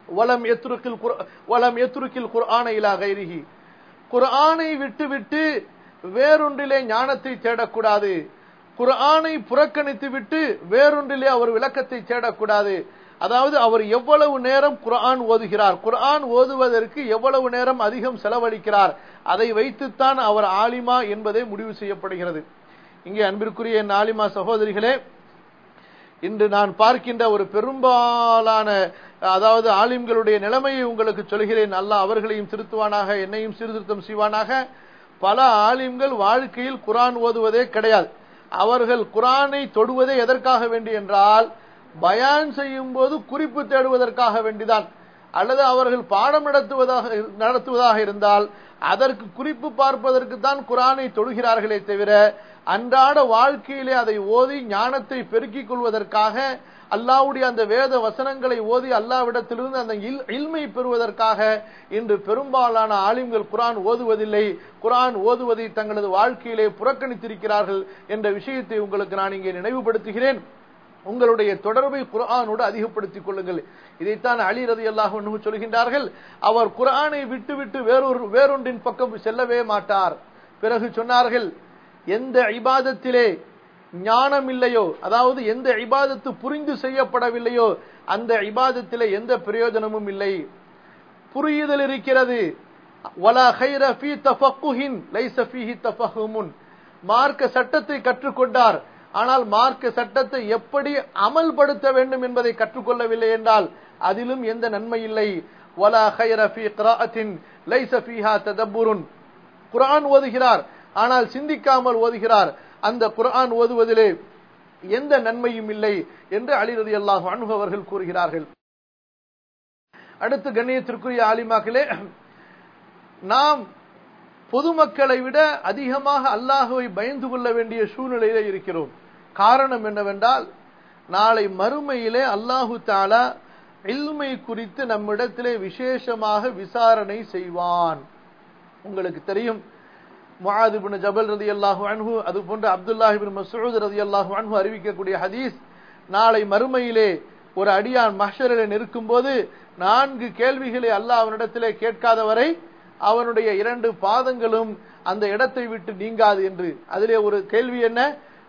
வலம் எத்துருக்கில் வலம் எத்துருக்கில் குர்ஆன இலா கைரிஹி குர்ஆனை விட்டு விட்டு வேறொன்றிலே ஞானத்தை தேடக்கூடாது குர்ஆனை புறக்கணித்து விட்டு வேறொன்றிலே அவர் விளக்கத்தை தேடக்கூடாது அதாவது அவர் எவ்வளவு நேரம் குர்ஆன் ஓதுகிறார் குர்ஆன் ஓதுவதற்கு எவ்வளவு நேரம் அதிகம் செலவழிக்கிறார் அதை வைத்துத்தான் அவர் ஆலிமா என்பதே முடிவு செய்யப்படுகிறது இங்கே அன்பிற்குரிய என் ஆலிமா சகோதரிகளே இன்று நான் பார்க்கின்ற ஒரு பெரும்பாலான அதாவது ஆலிம்களுடைய நிலைமையை உங்களுக்கு சொல்கிறேன் அல்லாஹ் அவர்களையும் திருத்துவானாக என்னையும் சீர்திருத்தம் செய்வானாக பல ஆலிம்கள் வாழ்க்கையில் குரான் ஓதுவதே கிடையாது அவர்கள் குரானை தொடுவதே எதற்காக வேண்டி என்றால் பயான் செய்யும் போது குறிப்பு தேடுவதற்காக வேண்டிதான் அல்லது அவர்கள் பாடம் நடத்துவதாக நடத்துவதாக இருந்தால் அதற்கு குறிப்பு பார்ப்பதற்கு தான் குரானை தொடுகிறார்களே தவிர அன்றாட வாழ்க்கையிலே அதை ஓதி ஞானத்தை பெருக்கிக் கொள்வதற்காக அல்லாவுடைய அந்த வேத வசனங்களை ஓதி அல்லாவிடத்திலிருந்து அந்த இல்மை பெறுவதற்காக இன்று பெரும்பாலான ஆலிம்கள் குரான் ஓதுவதில்லை குரான் ஓதுவதை தங்களது வாழ்க்கையிலே புறக்கணித்திருக்கிறார்கள் என்ற விஷயத்தை உங்களுக்கு நான் இங்கே நினைவுபடுத்துகிறேன் உங்களுடைய தொடர்பை குரானோடு அதிகப்படுத்திக் கொள்ளுங்கள் இதைத்தான் அலி ரதி அல்லாஹ் சொல்கின்றார்கள் அவர் குரானை விட்டு விட்டு வேறொரு வேறொன்றின் பக்கம் செல்லவே மாட்டார் பிறகு சொன்னார்கள் எந்த இபாதத்திலே ஞானம் இல்லையோ அதாவது எந்த இபாதத்து புரிந்து செய்யப்படவில்லையோ அந்த இபாதத்திலே எந்த பிரயோஜனமும் இல்லை புரியுதல் இருக்கிறது வலா ஹைர ஃபீ தஃபக்குஹின் லைஸ ஃபீஹி தஃபஹுமுன் மார்க்க சட்டத்தை கற்றுக்கொண்டார் ஆனால் மார்க்க சட்டத்தை எப்படி அமல்படுத்த வேண்டும் என்பதை கற்றுக்கொள்ளவில்லை என்றால் அதிலும் எந்த நன்மை இல்லை வலா ஹைர ஃபீ கிராஅத்தின் லைஸ ஃபீஹா ததப்புருன் குர்ஆன் ஓதுகிறார் ஆனால் சிந்திக்காமல் ஓதுகிறார் அந்த குர்ஆன் ஓதுவதிலே எந்த நன்மையும் இல்லை என்று அலி ரதி அல்லாஹ் அவர்கள் கூறுகிறார்கள் அடுத்து கண்ணியத்திற்குரிய ஆலிமாக்களே நாம் பொதுமக்களை விட அதிகமாக அல்லாஹுவை பயந்து கொள்ள வேண்டிய சூழ்நிலையில இருக்கிறோம் காரணம் என்னவென்றால் நாளை மறுமையிலே அல்லாஹு தாலா இல்மை குறித்து நம்மிடத்திலே விசேஷமாக விசாரணை செய்வான் உங்களுக்கு தெரியும் முஆதிபின் ஜபல் ரதி அல்லாஹு அன்ஹு அது போன்ற அப்துல்லாஹிபின் மசூத் ரதி அல்லாஹு அன்ஹு அறிவிக்கக்கூடிய ஹதீஸ் நாளை மறுமையிலே ஒரு அடியான் மஹரிலே நிற்கும் போது நான்கு கேள்விகளை அல்லாஹ் அவனிடத்திலே கேட்காதவரை அவனுடைய இரண்டு பாதங்களும் அந்த இடத்தை விட்டு நீங்காது என்று அதிலே ஒரு கேள்வி என்ன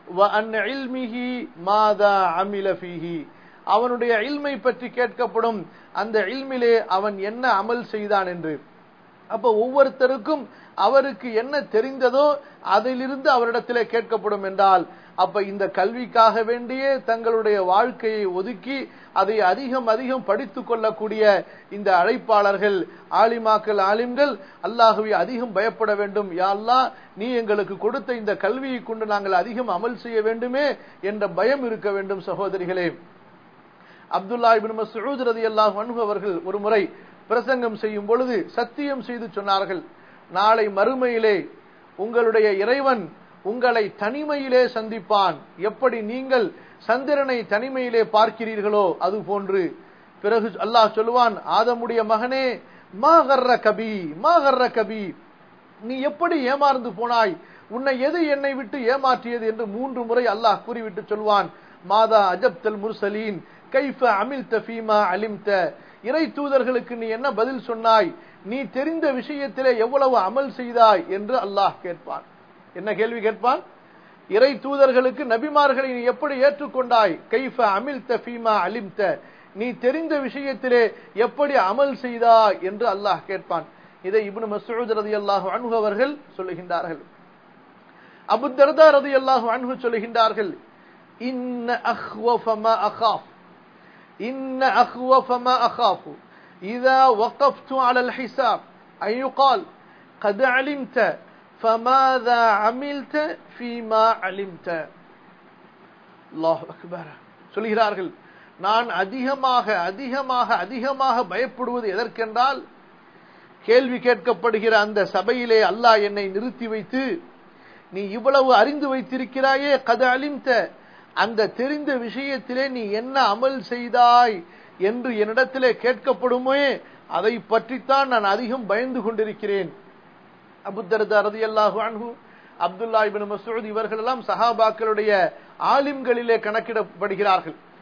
அவனுடைய இல்மை பற்றி கேட்கப்படும் அந்த இல்மிலே அவன் என்ன அமல் செய்தான் என்று அப்ப ஒவ்வொருத்தருக்கும் அவருக்கு என்ன தெரிந்ததோ அதிலிருந்து அவரிடத்திலே கேட்கப்படும் என்றால் அப்ப இந்த கல்விக்காக வேண்டியே தங்களுடைய வாழ்க்கையை ஒதுக்கி அதை அதிகம் அதிகம் படித்துக் கொள்ளக்கூடிய இந்த அழைப்பாளர்கள் ஆலிமாக்கள் ஆலிம்கள் அல்லாஹுவை அதிகம் பயப்பட வேண்டும் யா அல்லாஹ் நீ எங்களுக்கு கொடுத்த இந்த கல்வியை கொண்டு நாங்கள் அதிகம் அமல் செய்ய வேண்டுமே என்ற பயம் இருக்க வேண்டும் சகோதரிகளே அப்துல்லா இபின் மசூத் ரதி அல்லாஹ் அவர்கள் ஒரு முறை பிரசங்கம் செய்யும் பொழுது சத்தியம் செய்து சொன்னார்கள் நாளை மறுமையிலே உங்களுடைய இறைவன் உங்களை தனிமையிலே சந்திப்பான் எப்படி நீங்கள் சந்திரனை தனிமையிலே பார்க்கிறீர்களோ அது போன்று பிறகு அல்லாஹ் சொல்லுவான் ஆதமுடைய மகனே மாகர்ற கபி மாகர்ற கபி நீ எப்படி ஏமாந்து போனாய் உன்னை எது என்னை விட்டு ஏமாற்றியது என்று மூன்று முறை அல்லாஹ் கூறிவிட்டு சொல்வான் மாதா அஜப்தல் முர்சலீன் கைஃப அமில் தஃபீமா அலிம்த இறை தூதர்களுக்கு நீ என்ன பதில் சொன்னாய் நீ தெரிந்த விஷயத்திலே எவ்வளவு அமல் செய்தாய் என்று அல்லாஹ் கேட்பான் என்ன கேள்வி கேட்பான் இறை தூதர்களுக்கு நபிமார்களை நீ எப்படி ஏற்றுக்கொண்டாய் கைஃப அமில் தஃபீமா அலிம்த நீ தெரிந்த விஷயத்திலே எப்படி அமல் செய்தாய் என்று அல்லாஹ் கேட்பான் இதை இப்னு மசூத் ரதி அல்லாஹு அன்ஹு அவர்கள் சொல்லுகின்றார்கள் அபு தர்தா ரதி அல்லாஹு அன்ஹு சொல்லுகின்றார்கள் இன்ன அஹ்வஃப மா அகாஃப் இன்ன அஹ்வஃப மா அகாஃப் إذا وقفت على الحساب أن يقال قد علمت فماذا عملت فيما علمت الله أكبر சொல்கிறார்கள் நான் அதிகமாக அதிகமாக அதிகமாக பயப்படுவது எதற்கென்றால் கேள்வி கேட்கப்படுகிற அந்த சபையிலே அல்லாஹ் என்னை நிறுத்தி வைத்து நீ இவ்வளவு அறிந்து வைத்திருக்கிறாயே கத அலிம்த அந்த தெரிந்த விஷயத்திலே நீ என்ன அமல் செய்தாய் என்று என்னிடத்திலே கேட்கப்படுமே அதை பற்றித்தான் நான் அதிகம் பயந்து கொண்டிருக்கிறேன் அபுத்தரது அரதி அல்லாஹு அன்ஹு அப்துல்லா இபின் மசூத் இவர்கள் எல்லாம் சஹாபாக்களுடைய ஆலிம்களிலே கணக்கிடப்படுகிறார்கள்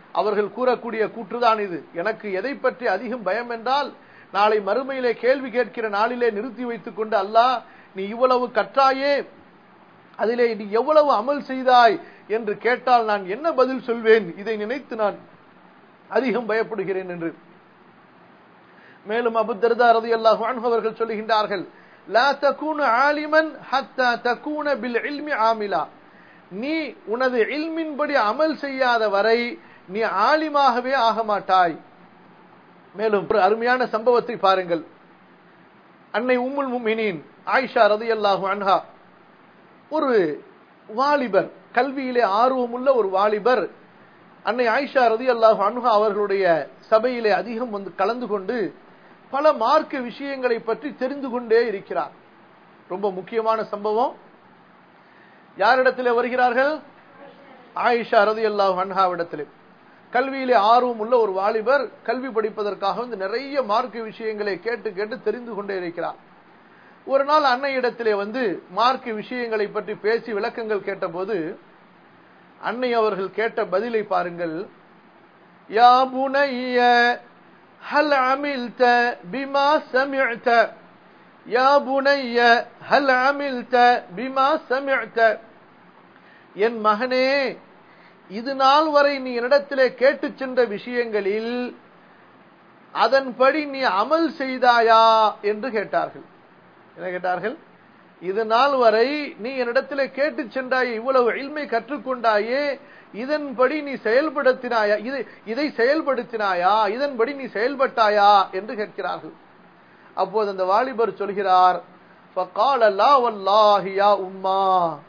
அவர்கள் கூறக்கூடிய கூற்றுதான் இது எனக்கு எதை பற்றி அதிகம் பயம் என்றால் நாளை மறுமையிலே கேள்வி கேட்கிற நாளிலே நிறுத்தி வைத்துக் கொண்டு அல்லாஹ் நீ இவ்வளவு கற்றாயே அதிலே நீ எவ்வளவு அமல் செய்தாய் என்று கேட்டால் நான் என்ன பதில் சொல்வேன் இதை நினைத்து நான் அதிகம் பயப்படுகிறேன் என்று மேலும் அபு தர்தா ரலியல்லாஹு அன்ஹு அவர்கள் சொல்லுகின்றார்கள் லா தகூன ஆலிமன் ஹத்தா தகூன பில் இல்மி ஆமிலா நீ உனது இல்மின்படி அமல் செய்யாத வரை நீ ஆலிமாகவே ஆக மாட்டாய் மேலும் ஒரு அருமையான சம்பவத்தை பாருங்கள் அன்னை உம்முல் முமினின் ஆயிஷா ரதியல்லாஹு அன்ஹா ஒரு வாலிபர் கல்வியிலே ஆர்வமுள்ள ஒரு வாலிபர் அன்னை ஆயிஷா ரதியல்லாஹு அன்ஹா அவர்களுடைய சபையிலே அதிகம் வந்து கலந்து கொண்டு பல மார்க்க விஷயங்களை பற்றி தெரிந்து கொண்டே இருக்கிறார் ரொம்ப முக்கியமான சம்பவம் யாரிடத்திலே வருகிறார்கள் ஆயிஷா ரதியல்லாஹு அன்ஹாவிடத்திலே கல்வியிலே ஆர்வம் உள்ள ஒரு வாலிபர் கல்வி படிப்பதற்காக வந்து நிறைய மார்க்க விஷயங்களை கேட்டு கேட்டு தெரிந்து கொண்டே இருக்கிறார் ஒரு நாள் அன்னையிடத்திலே வந்து மார்க்க விஷயங்களை பற்றி பேசி விளக்கங்கள் கேட்டபோது அன்னை அவர்கள் கேட்ட பதிலை பாருங்கள் யா புனைய ஹல் அமில்த பிமா சமிழ்த யா புனைய ஹல் அமில்த பிமா சமிழ்த என் மகனே இது நாள் வரை நீ என்னிடத்திலே கேட்டுச் சென்ற விஷயங்களில் அதன்படி நீ அமல் செய்தாயா என்று கேட்டார்கள் என்ன கேட்டார்கள் இது நாள் வரை நீ என்னிடத்திலே கேட்டு சென்றாயே இவ்வளவு இல்மை கற்றுக்கொண்டாயே இதன்படி நீ செயல்படுத்தினாயா இது இதை செயல்படுத்தினாயா இதன்படி நீ செயல்பட்டாயா என்று கேட்கிறார்கள் அப்போது அந்த வாலிபர் சொல்கிறார் فقال لا والله يا உம்மா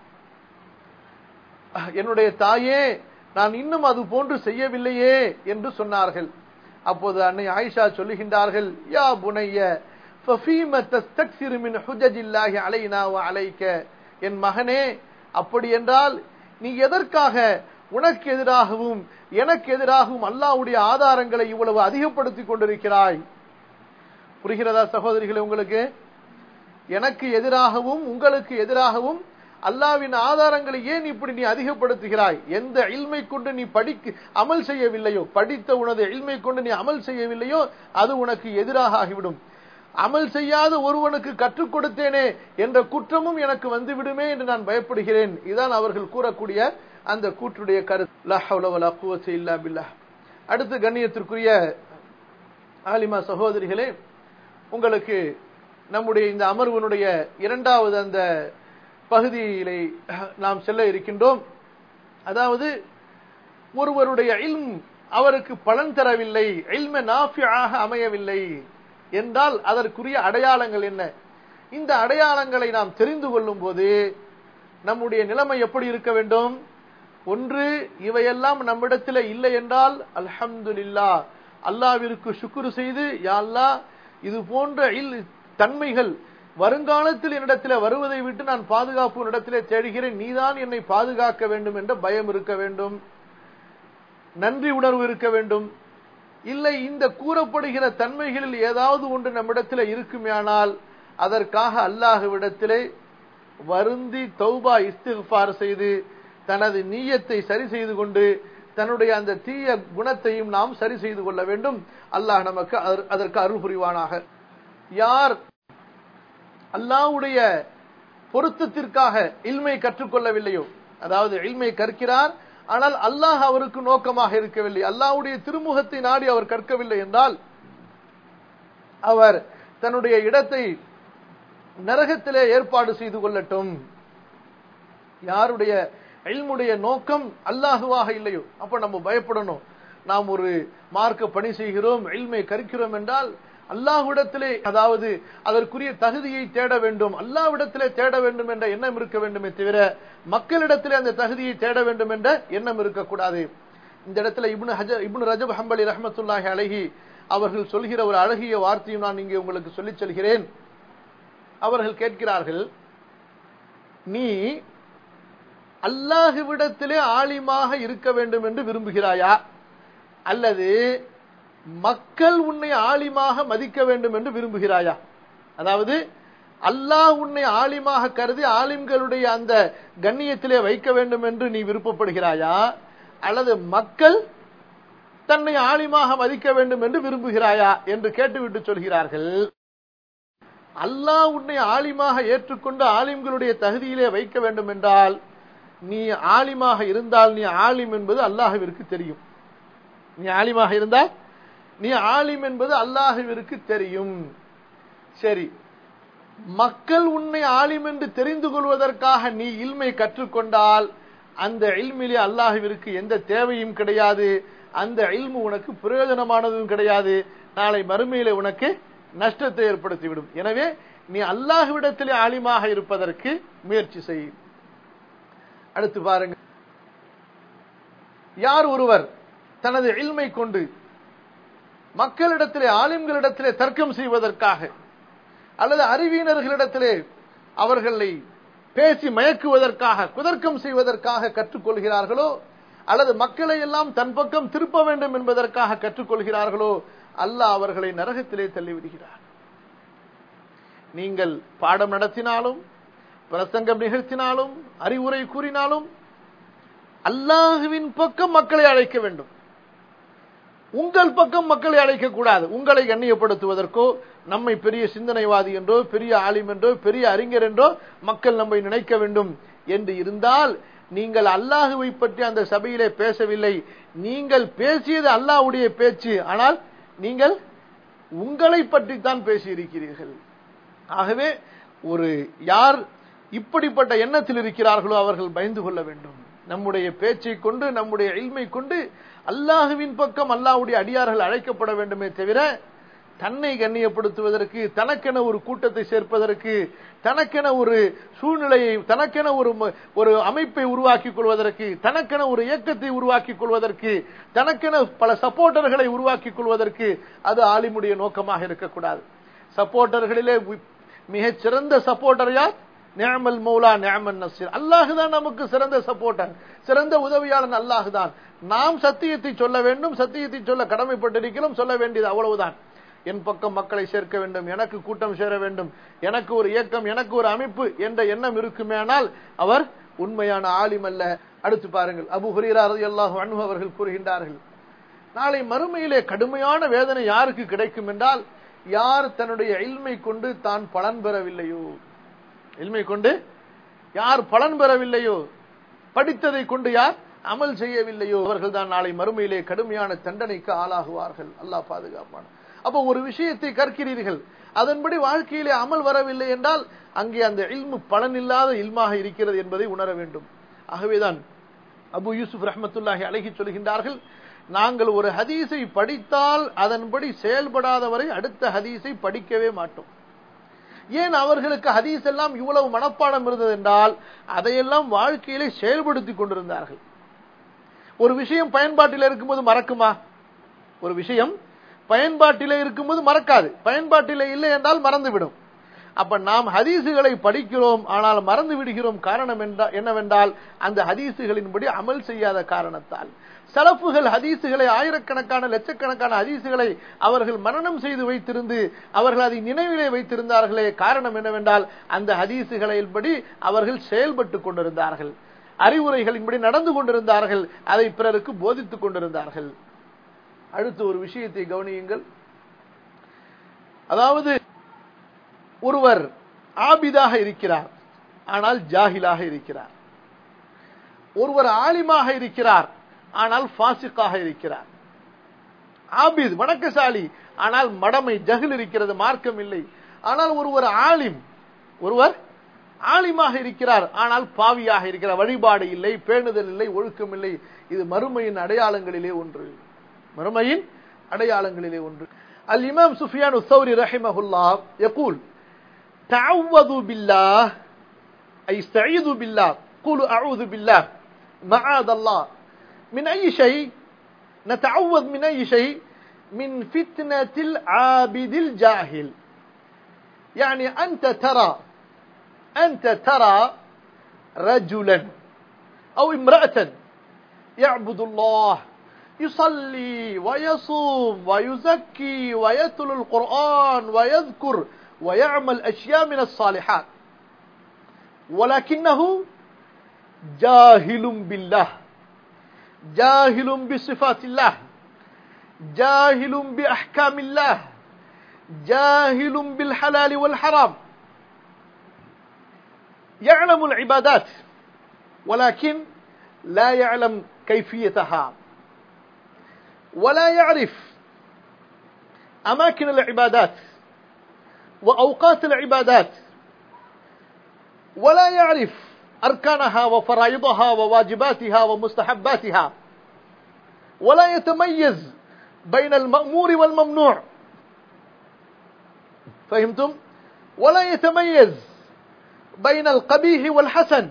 என்னுடைய தாயே நான் இன்னும் அது போன்று செய்யவில்லையே என்று சொன்னார்கள் அப்போது அன்னை ஆயிஷா சொல்லுகின்றார்கள் யா புனைய فَفِيمَ تَسْتَكْثِرُ مِنْ حُجَجِ اللَّهِ عَلَيْنَا وَعَلَيْكَ என் மகனே அப்படி என்றால் நீ எதற்காக உனக்கு எதிராகவும் எனக்கு எதிராகவும் அல்லாஹ்வுடைய ஆதாரங்களை இவ்வளவு அதிகப்படுத்திக் கொண்டிருக்கிறாய் புரிகிறதா சகோதரிகளே உங்களுக்கு எனக்கு எதிராகவும் உங்களுக்கு எதிராகவும் அல்லாவின் ஆதாரங்களை ஏன் இப்படி நீ அதிகப்படுத்துகிறாய் எந்த இல்மை கொண்டு நீ படிக்க அமல் செய்யவில்லையோ படித்த உனது இல்மை கொண்டு நீ அமல் செய்யவில்லையோ அது உனக்கு எதிராக ஆகிவிடும் அமல் செய்யாத ஒருவனுக்கு கற்றுக் கொடுத்தேனே என்ற குற்றமும் எனக்கு வந்து விடுமே என்று நான் பயப்படுகிறேன் இதுதான் அவர்கள் கூறக்கூடிய அந்த கூற்றுடைய கருத்து இல்லா பில்லா அடுத்து கண்ணியத்திற்குரிய ஆலிமா சகோதரிகளே உங்களுக்கு நம்முடைய இந்த அமர்வனுடைய இரண்டாவது அந்த பகுதியிலே நாம் செல்ல இருக்கின்றோம் அதாவது ஒருவருடைய இல்ம் அவருக்கு பலன் தரவில்லை இல்ம நாஃபியாக அமையவில்லை என்றால் அதற்குரிய அடையாளங்கள் என்ன இந்த அடையாளங்களை நாம் தெரிந்து கொள்ளும் போது நம்முடைய நிலைமை எப்படி இருக்க வேண்டும் ஒன்று இவையெல்லாம் நம்மிடத்தில் இல்லை என்றால் அல்ஹம்துலில்லா அல்லாவிற்கு சுக்குரு செய்து யா அல்லாஹ் இது போன்ற இல் தன்மைகள் வருங்காலத்தில் என்னிடத்தில் வருவதை விட்டு நான் பாதுகாப்பு இடத்திலே தேடுகிறேன் நீதான் என்னை பாதுகாக்க வேண்டும் என்ற பயம் இருக்க வேண்டும் நன்றி உணர்வு இருக்க வேண்டும் இல்லை இந்த கூறப்படுகிற தன்மைகளில் ஏதாவது ஒன்று நம்மிடத்தில் இருக்குமேயானால் அதற்காக அல்லாஹுவிடத்திலே வருந்தி தௌபா இஸ்திஃபார் செய்து தனது நீயத்தை சரி செய்து கொண்டு தன்னுடைய அந்த தீய குணத்தையும் நாம் சரி செய்து கொள்ள வேண்டும் அல்லாஹ் நமக்கு அதற்கு அருள் புரிவானாக யார் அல்லாஹ்வுடைய பொருத்தத்திற்காக இல்மை கற்றுக்கொள்ளவில்லையோ அதாவது இல்மை கற்கிறார் ஆனால் அல்லாஹ் அவருக்கு நோக்கமாக இருக்கவில்லை அல்லாஹ்வுடைய திருமுகத்தை நாடி அவர் கற்கவில்லை என்றால் அவர் தன்னுடைய இடத்தை நரகத்திலே ஏற்பாடு செய்து கொள்ளட்டும் யாருடைய இல்முடைய நோக்கம் அல்லாஹுவாக இல்லையோ அப்ப நம்ம பயப்படணும் நாம் ஒரு மார்க்க பணி செய்கிறோம் இல்மை கற்கிறோம் என்றால் அல்லாஹ்விடத்திலே அதாவது அதற்குரிய தகுதியை தேட வேண்டும் அல்லாஹ்விடத்திலே தேட வேண்டும் என்ற எண்ணம் இருக்க வேண்டுமே தவிர மக்களிடத்திலே அந்த தகுதியை தேட வேண்டும் என்ற எண்ணம் இருக்கக்கூடாது இந்த இடத்துல இப்னு ஹஜர் இப்னு ரஜப் ஹம்பலி ரஹமத்துல்லாஹி அழகி அவர்கள் சொல்கிற ஒரு அழகிய வார்த்தையும் நான் இங்கே உங்களுக்கு சொல்லிச் சொல்கிறேன் அவர்கள் கேட்கிறார்கள் நீ அல்லாஹுவிடத்திலே ஆலிமாக இருக்க வேண்டும் என்று விரும்புகிறாயா அல்லது மக்கள் உன்னை ஆலிமாக மதிக்க வேண்டும் என்று விரும்புகிறாயா அதாவது அல்லாஹ் உன்னை ஆலிமாக கருதி ஆலிம்களுடைய அந்த கண்ணியத்திலே வைக்க வேண்டும் என்று நீ விருப்பப்படுகிறாயா அல்லது மக்கள் தன்னை ஆலிமாக மதிக்க வேண்டும் என்று விரும்புகிறாயா என்று கேட்டுவிட்டு சொல்கிறார்கள் அல்லாஹ் உன்னை ஆலிமாக ஏற்றுக்கொண்டு ஆலிம்களுடைய தகுதியிலே வைக்க வேண்டும் என்றால் நீ ஆலிமாக இருந்தால் நீ ஆலிம் என்பது அல்லாஹுவிற்கு தெரியும் நீ ஆலிமாக இருந்தால் நீ ஆலிம் என்பது அல்லாஹுவிற்கு தெரியும் சரி மக்கள் உன்னை ஆலிம் என்று தெரிந்து கொள்வதற்காக நீ இல்மை கற்றுக்கொண்டால் அந்த இல்மிலே அல்லாஹுவிற்கு எந்த தேவையும் கிடையாது அந்த இல்மு உனக்கு பிரயோஜனமானதும் கிடையாது நாளை மறுமையிலே உனக்கு நஷ்டத்தை ஏற்படுத்திவிடும் எனவே நீ அல்லாஹுவிடத்திலே ஆலிமாக இருப்பதற்கு முயற்சி செய் அடுத்து பாருங்க யார் ஒருவர் தனது இல்மை கொண்டு மக்களிடத்திலே ஆலிம்களிடத்திலே தர்க்கம் செய்வதற்காக அல்லது அறிவியினர்களிடத்திலே அவர்களை பேசி மயக்குவதற்காக குதர்க்கம் செய்வதற்காக கற்றுக்கொள்கிறார்களோ அல்லது மக்களை எல்லாம் தன் பக்கம் திருப்ப வேண்டும் என்பதற்காக கற்றுக்கொள்கிறார்களோ அல்லாஹ் அவர்களை நரகத்திலே தள்ளிவிடுகிறார் நீங்கள் பாடம் நடத்தினாலும் பிரசங்கம் நிகழ்த்தினாலும் அறிவுரை கூறினாலும் அல்லாஹுவின் பக்கம் மக்களை அழைக்க வேண்டும் உங்கள் பக்கம் மக்களை அழைக்க கூடாது உங்களை கண்ணியப்படுத்துவதற்கோ நம்மை பெரிய சிந்தனைவாதி என்றோ பெரிய ஆலிம் என்றோ பெரிய அறிஞர் என்றோ மக்கள் நம்மை நினைக்க வேண்டும் என்று இருந்தால் நீங்கள் அல்லாஹுவை பற்றி அந்த சபையிலே பேசவில்லை நீங்கள் பேசியது அல்லாஹ்வுடைய பேச்சு ஆனால் நீங்கள் உங்களை பற்றித்தான் பேசியிருக்கிறீர்கள் ஆகவே ஒரு யார் இப்படிப்பட்ட எண்ணத்தில் இருக்கிறார்களோ அவர்கள் பயந்து கொள்ள வேண்டும் நம்முடைய பேச்சை கொண்டு நம்முடைய இல்மை கொண்டு அல்லாஹுவின் பக்கம் அல்லாஹ்வுடைய அடியார்கள் அழைக்கப்பட வேண்டுமே தவிர தன்னை கண்ணியப்படுத்துவதற்கு தனக்கென ஒரு கூட்டத்தை சேர்ப்பதற்கு தனக்கென ஒரு சூழ்நிலையை தனக்கென ஒரு ம- ஒரு அமைப்பை உருவாக்கிக் கொள்வதற்கு தனக்கென ஒரு இயக்கத்தை உருவாக்கிக் கொள்வதற்கு தனக்கென பல சப்போர்ட்டர்களை உருவாக்கிக் கொள்வதற்கு அது ஆலிமுடைய நோக்கமாக இருக்கக்கூடாது சப்போர்ட்டர்களிலே வி- மிகச் சிறந்த சப்போர்ட்டர் யார் நிஅமல் மௌலா நிஅமன் நசீர் அல்லாஹ் தான் நமக்கு சிறந்த சப்போர்ட்டர் சிறந்த உதவியாளன் அல்லாஹ் தான் நாம் சத்தியத்தை சொல்ல வேண்டும் சத்தியத்தை சொல்ல கடமைப்பட்டிருக்கிறோம் சொல்ல வேண்டியது அவ்வளவுதான் என் பக்கம் மக்களை சேர்க்க வேண்டும் எனக்கு கூட்டம் சேர வேண்டும் எனக்கு ஒரு இயக்கம் எனக்கு ஒரு அமைப்பு என்ற எண்ணம் இருக்குமேனால் அவர் உண்மையான ஆலிம் அல்ல அடுத்து பாருங்கள் அபு ஹுரீரா ரலியல்லாஹு அன்ஹு அவர்கள் கூறுகின்றார்கள் நாளை மறுமையிலே கடுமையான வேதனை யாருக்கு கிடைக்கும் என்றால் யார் தன்னுடைய இல்மை கொண்டு தான் பலன் பெறவில்லையோ இல்மை கொண்டு யார் பலன் பெறவில்லையோ படித்ததை கொண்டு யார் அமல் செய்யவில்லையோ அவர்கள் தான் நாளை மறுமையிலே கடுமையான தண்டனைக்கு ஆளாகுவார்கள் அல்லாஹ் பாதுகாப்பான அப்போ ஒரு விஷயத்தை கற்கிறீர்கள் அதன்படி வாழ்க்கையிலே அமல் வரவில்லை என்றால் அங்கே அந்த இல்மு பலனில்லாத இல்மாக இருக்கிறது என்பதை உணர வேண்டும் ஆகவேதான் அபு யூசுப் ரஹ்மத்துல்லாஹி அழகி சொல்கின்றார்கள் நாங்கள் ஒரு ஹதீஸை படித்தால் அதன்படி செயல்படாதவரை அடுத்த ஹதீஸை படிக்கவே மாட்டோம் ஏன் அவர்களுக்கு ஹதீஸ் எல்லாம் இவ்வளவு மனப்பாடம் இருந்தது என்றால் அதையெல்லாம் வாழ்க்கையிலே செயல்படுத்திக் கொண்டிருந்தார்கள் ஒரு விஷயம் பயன்பாட்டில் இருக்கும்போது மறக்குமா ஒரு விஷயம் பயன்பாட்டிலே இருக்கும்போது மறக்காது பயன்பாட்டிலே இல்லை என்றால் மறந்துவிடும் அப்ப நாம் ஹதீசுகளை படிக்கிறோம் ஆனால் மறந்து விடுகிறோம் காரணம் என்றா- என்னவென்றால் அந்த ஹதீசுகளின்படி அமல் செய்யாத காரணத்தால் சலப்புகள் ஹதீசுகளை ஆயிரக்கணக்கான லட்சக்கணக்கான ஹதீசுகளை அவர்கள் மனனம் செய்து வைத்திருந்து அவர்கள் அதை நினைவிலே வைத்திருந்தார்களே காரணம் என்னவென்றால் அந்த ஹதீசுகளின்படி அவர்கள் செயல்பட்டுக் கொண்டிருந்தார்கள் அறிவுரைகளின்படி நடந்து கொண்டிருந்தார்கள் அதை பிறருக்கு போதித்துக் கொண்டிருந்தார்கள் அடுத்து ஒரு விஷயத்தை கவனியுங்கள் அதாவது ஒருவர் ஆபிதாக இருக்கிறார் ஆனால் ஜாஹிலாக இருக்கிறார் ஒருவர் ஆலிமாக இருக்கிறார் ஆனால் ஃபாசிக்காக இருக்கிறார் ஆபித் வணக்கசாலி ஆனால் மடமை ஜஹில் இருக்கிறது மார்க்கம் இல்லை ஆனால் ஒருவர் ஆலிம் ஒருவர் ஆலிமாக இருக்கிறார் ஆனால் பாவியாக இருக்கிறார் வழிபாடு இல்லை பேணுதல் இல்லை ஒழுக்கம் இல்லை இது மறுமையின் அடையாளங்களிலே ஒன்று மறுமையின் அடையாளங்களிலே ஒன்று அல் இமாம் சுஃபியான் உசௌரி ரஹிமஹுல்லா யகூல் تعوذوا بالله أي استعيذوا بالله قولوا أعوذ بالله معاذ الله من أي شيء نتعوذ من أي شيء من فتنة العابد الجاهل يعني أنت ترى أنت ترى رجلا أو امرأة يعبد الله يصلي ويصوم ويزكي ويتلو القرآن ويذكر ويعمل أشياء من الصالحات ولكنه جاهل بالله جاهل بصفات الله جاهل بأحكام الله جاهل بالحلال والحرام يعلم العبادات ولكن لا يعلم كيفيتها ولا يعرف أماكن العبادات وأوقات العبادات ولا يعرف أركانها وفرائضها وواجباتها ومستحباتها ولا يتميز بين المأمور والممنوع فهمتم؟ ولا يتميز بين القبيح والحسن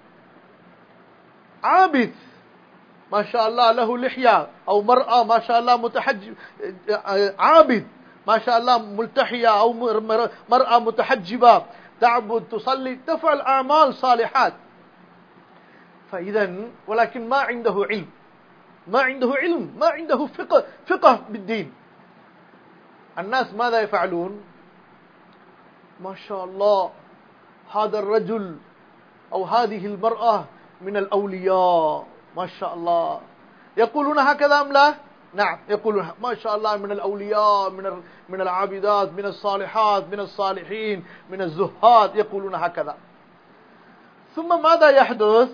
عابد ما شاء الله له لحية أو مرأة ما شاء الله متحجب عابد ما شاء الله ملتحية أو مرأة متحجبة تعبد تصلي تفعل أعمال صالحات فإذا ولكن ما عنده علم ما عنده علم ما عنده فقه فقه بالدين الناس ماذا يفعلون ما شاء الله هذا الرجل أو هذه المرأة من الأولياء ما شاء الله يقولون هكذا أم لا نعم يقولون ما شاء الله من الأولياء من من العابدات من الصالحات من الصالحين من الزهاد يقولون هكذا ثم ماذا يحدث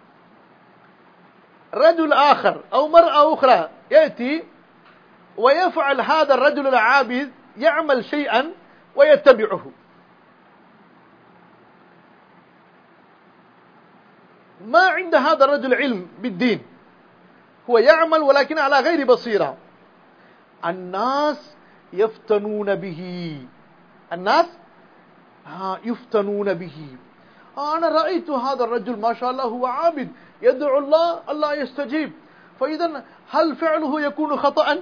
رجل آخر أو مرأة أخرى يأتي ويفعل هذا الرجل العابد يعمل شيئا ويتبعه ما عند هذا الرجل علم بالدين هو يعمل ولكن على غير بصيرة الناس يفتنون به الناس يفتنون به أنا رأيت هذا الرجل ما شاء الله هو عابد يدعو الله الله يستجيب فإذا هل فعله يكون خطأ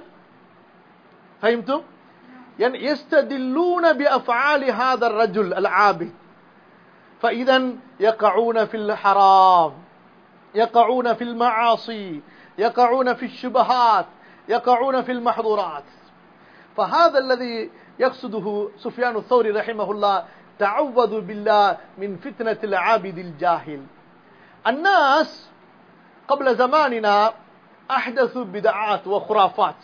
فهمتم يعني يستدلون بأفعال هذا الرجل العابد فإذا يقعون في الحرام يقعون في المعاصي يقعون في الشبهات يقعون في المحظورات فهذا الذي يقصده سفيان الثوري رحمه الله تعوذوا بالله من فتنة العابد الجاهل الناس قبل زماننا أحدثوا بدعات وخرافات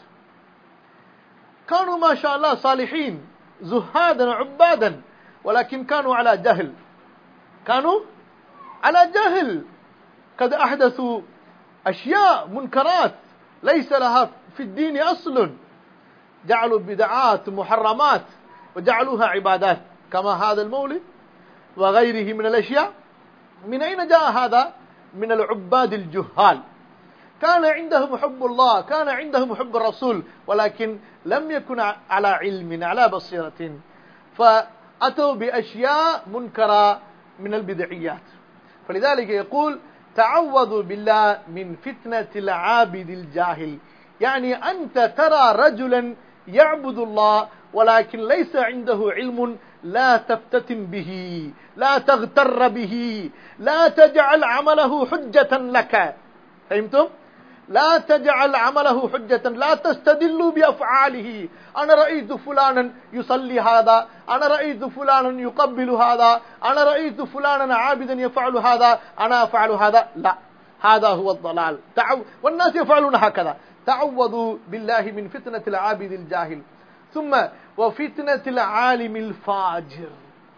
كانوا ما شاء الله صالحين زهادا عبادا ولكن كانوا على جهل كانوا على جهل قد أحدثوا أشياء منكرات ليس لها في الدين أصل جعلوا بدعات محرمات وجعلوها عبادات كما هذا المولد وغيره من الأشياء من أين جاء هذا من العباد الجهال كان عندهم حب الله كان عندهم حب الرسول ولكن لم يكن على علم على بصيرة فأتوا بأشياء منكرة من البدعيات فلذلك يقول تعوذوا بالله من فتنة العابد الجاهل يعني أنت ترى رجلا يعبد الله ولكن ليس عنده علم لا تفتتن به لا تغتر به لا تجعل عمله حجة لك فهمتم؟ لا تجعل عمله حجة لا تستدلوا بأفعاله أنا رأيت فلانا يصلي هذا أنا رأيت فلانا يقبل هذا أنا رأيت فلانا عابدا يفعل هذا أنا أفعل هذا لا هذا هو الضلال تعو والناس يفعلون هكذا تعوذوا بالله من فتنة العابد الجاهل ثم وفتنة العالم الفاجر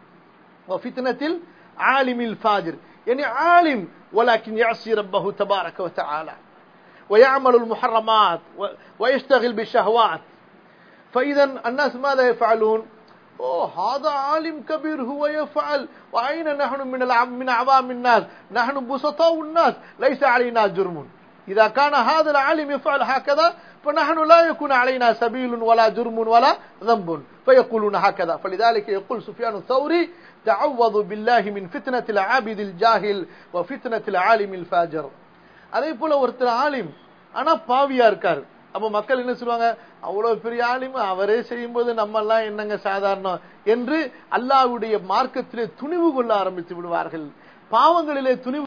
وفتنة العالم الفاجر يعني عالم ولكن يعصي ربه تبارك وتعالى ويعمل المحرمات ويشتغل بالشهوات فإذا الناس ماذا يفعلون أوه هذا عالم كبير هو يفعل وأين نحن من من عوام الناس نحن بسطاء الناس ليس علينا جرم إذا كان هذا العالم يفعل هكذا فنحن لا يكون علينا سبيل ولا جرم ولا ذنب فيقولون هكذا فلذلك يقول سفيان الثوري تعوذوا بالله من فتنة العابد الجاهل وفتنة العالم الفاجر அதே போல ஒருத்தர் ஆலிம் ஆனா பாவியா இருக்காரு அப்ப மக்கள் என்ன சொல்லுவாங்க அவ்வளவு பெரிய ஆலிம் அவரே செய்யும்போது நம்ம எல்லாம் என்னங்க சாதாரணம் என்று அல்லாவுடைய மார்க்கத்திலே துணிவு கொள்ள ஆரம்பித்து விடுவார்கள் பாவங்களிலே துணிவு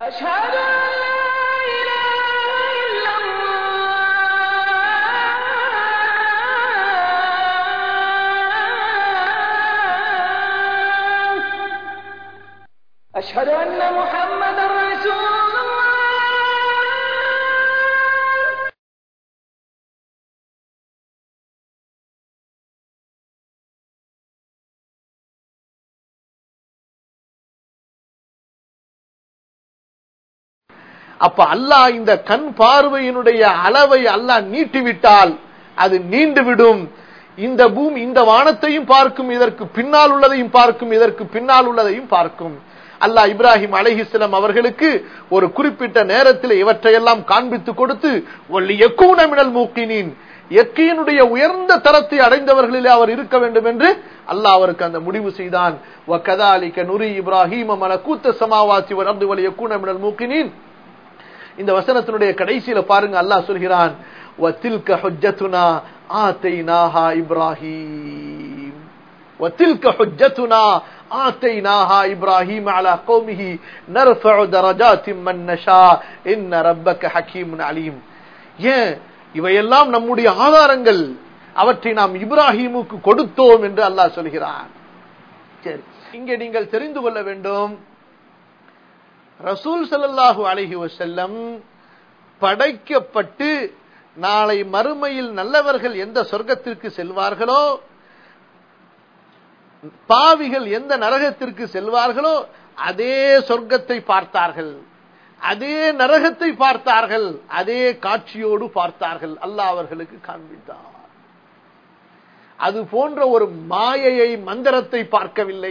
أشهد أن محمد رسول அப்ப அல்லாஹ் இந்த கண் பார்வையினுடைய அளவை அல்லாஹ் நீட்டிவிட்டால் அது நீண்டு விடும் இந்த பூமி இந்த வானத்தையும் பார்க்கும் இதற்கு பின்னால் உள்ளதையும் பார்க்கும் இதற்கு பின்னால் உள்ளதையும் பார்க்கும் அல்லாஹ் இப்ராஹிம் அலைஹிஸ்லாம் அவர்களுக்கு ஒரு குறிப்பிட்ட நேரத்தில் இவற்றையெல்லாம் காண்பித்து கொடுத்து ஒல்லி எக்கூனமினல் மூக்கினின் எக்கையினுடைய உயர்ந்த தரத்தை அடைந்தவர்களிலே அவர் இருக்க வேண்டும் என்று அல்லாஹ் அவருக்கு அந்த முடிவு செய்தான் வகதாலிக நுரி இப்ராஹிம் மலக்கூத்த சமாவாத்தி வளர்ந்து வலி எக்கூனமினல் மூக்கினின் இந்த வசனத்தினுடைய கடைசியில பாருங்க அல்லாஹ் சொல்கிறான் وَتِلْكَ حُجَّتُنَا آتَيْنَاهَا إِبْرَاهِيمَ وَتِلْكَ حُجَّتُنَا آتَيْنَاهَا إِبْرَاهِيمَ عَلَى قَوْمِهِ نَرْفَعُ دَرَجَاتٍ مَّن نَّشَاءُ إِنَّ رَبَّكَ حَكِيمٌ عَلِيمٌ ஏன் இவையெல்லாம் நம்முடைய ஆதாரங்கள் அவற்றை நாம் இப்ராஹிமுக்கு கொடுத்தோம் என்று அல்லாஹ் சொல்கிறான் சரி இங்கே நீங்கள் தெரிந்து கொள்ள வேண்டும் ரசூல் ஸல்லல்லாஹு அலைஹி வஸல்லம் படைக்கப்பட்டு நாளை மறுமையில் நல்லவர்கள் எந்த சொர்க்கத்திற்கு செல்வார்களோ பாவிகள் எந்த நரகத்திற்கு செல்வார்களோ அதே சொர்க்கத்தை பார்த்தார்கள் அதே நரகத்தை பார்த்தார்கள் அதே காட்சியோடு பார்த்தார்கள் அல்லாஹ் அவர்களுக்கு காண்பித்தார் அது போன்ற ஒரு மாயையை மந்திரத்தை பார்க்கவில்லை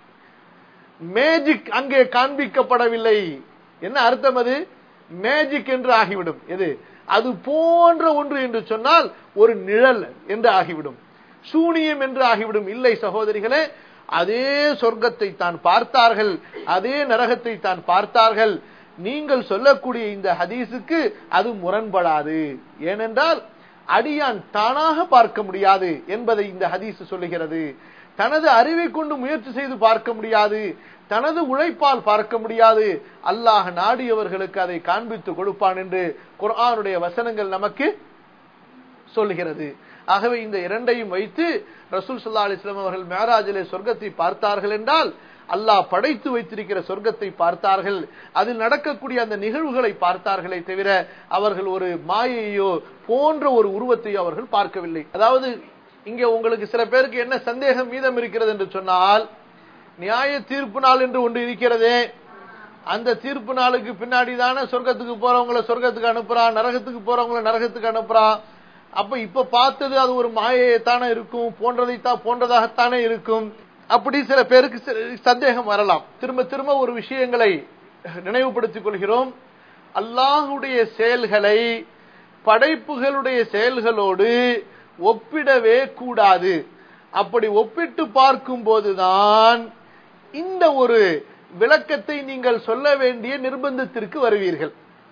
மேஜிக் அங்கே காண்பிக்கப்படவில்லை என்ன அர்த்தம் அது மேஜிக் என்று ஆகிவிடும் எது அது போன்ற ஒன்று என்று சொன்னால் ஒரு நிழல் என்று ஆகிவிடும் சூனியம் என்று ஆகிவிடும் இல்லை சகோதரிகளே அதே சொர்க்கத்தை தான் பார்த்தார்கள் அதே நரகத்தை தான் பார்த்தார்கள் நீங்கள் சொல்லக்கூடிய இந்த ஹதீஸுக்கு அது முரண்படாது ஏனென்றால் அடியான் தானாக பார்க்க முடியாது என்பதை இந்த ஹதீஸ் சொல்லுகிறது தனது அறிவை கொண்டு முயற்சி செய்து பார்க்க முடியாது தனது உழைப்பால் பார்க்க முடியாது அல்லாஹ் நாடியவர்களுக்கு அதை காண்பித்து கொடுப்பான் என்று குர்ஆனுடைய வசனங்கள் நமக்கு சொல்லுகிறது ஆகவே இந்த இரண்டையும் வைத்து ரசூல் சல்லா அலிஸ்லாம் அவர்கள் மேராஜிலே சொர்க்கத்தை பார்த்தார்கள் என்றால் அல்லாஹ் படைத்து வைத்திருக்கிற சொர்க்கத்தை பார்த்தார்கள் அதில் நடக்கக்கூடிய அந்த நிகழ்வுகளை பார்த்தார்களே தவிர அவர்கள் ஒரு மாயையோ போன்ற ஒரு உருவத்தையோ அவர்கள் பார்க்கவில்லை அதாவது இங்கே உங்களுக்கு சில பேருக்கு என்ன சந்தேகம் மீதம் இருக்கிறது என்று சொன்னால் நியாய தீர்ப்பு நாள் என்று ஒன்று இருக்கிறதே அந்த தீர்ப்பு நாளுக்கு பின்னாடி தானே சொர்க்கத்துக்கு போறவங்கள சொர்க்கத்துக்கு அனுப்புறான் நரகத்துக்கு போறவங்கள நரகத்துக்கு அனுப்புறான் அப்ப இப்ப பார்த்தது அது ஒரு மாயைத்தானே இருக்கும் போன்றதைத்தான் போன்றதாகத்தானே இருக்கும் அப்படி சில பேருக்கு சந்தேகம் வரலாம் திரும்ப திரும்ப ஒரு விஷயங்களை நினைவுபடுத்திக் கொள்கிறோம் அல்லாஹுடைய செயல்களை படைப்புகளுடைய செயல்களோடு ஒப்பிடவே கூடாது அப்படி ஒப்பிட்டு பார்க்கும் போதுதான் இந்த ஒரு விளக்கத்தை நீங்கள் சொல்ல வேண்டிய நிர்பந்தத்திற்கு வருவீர்கள்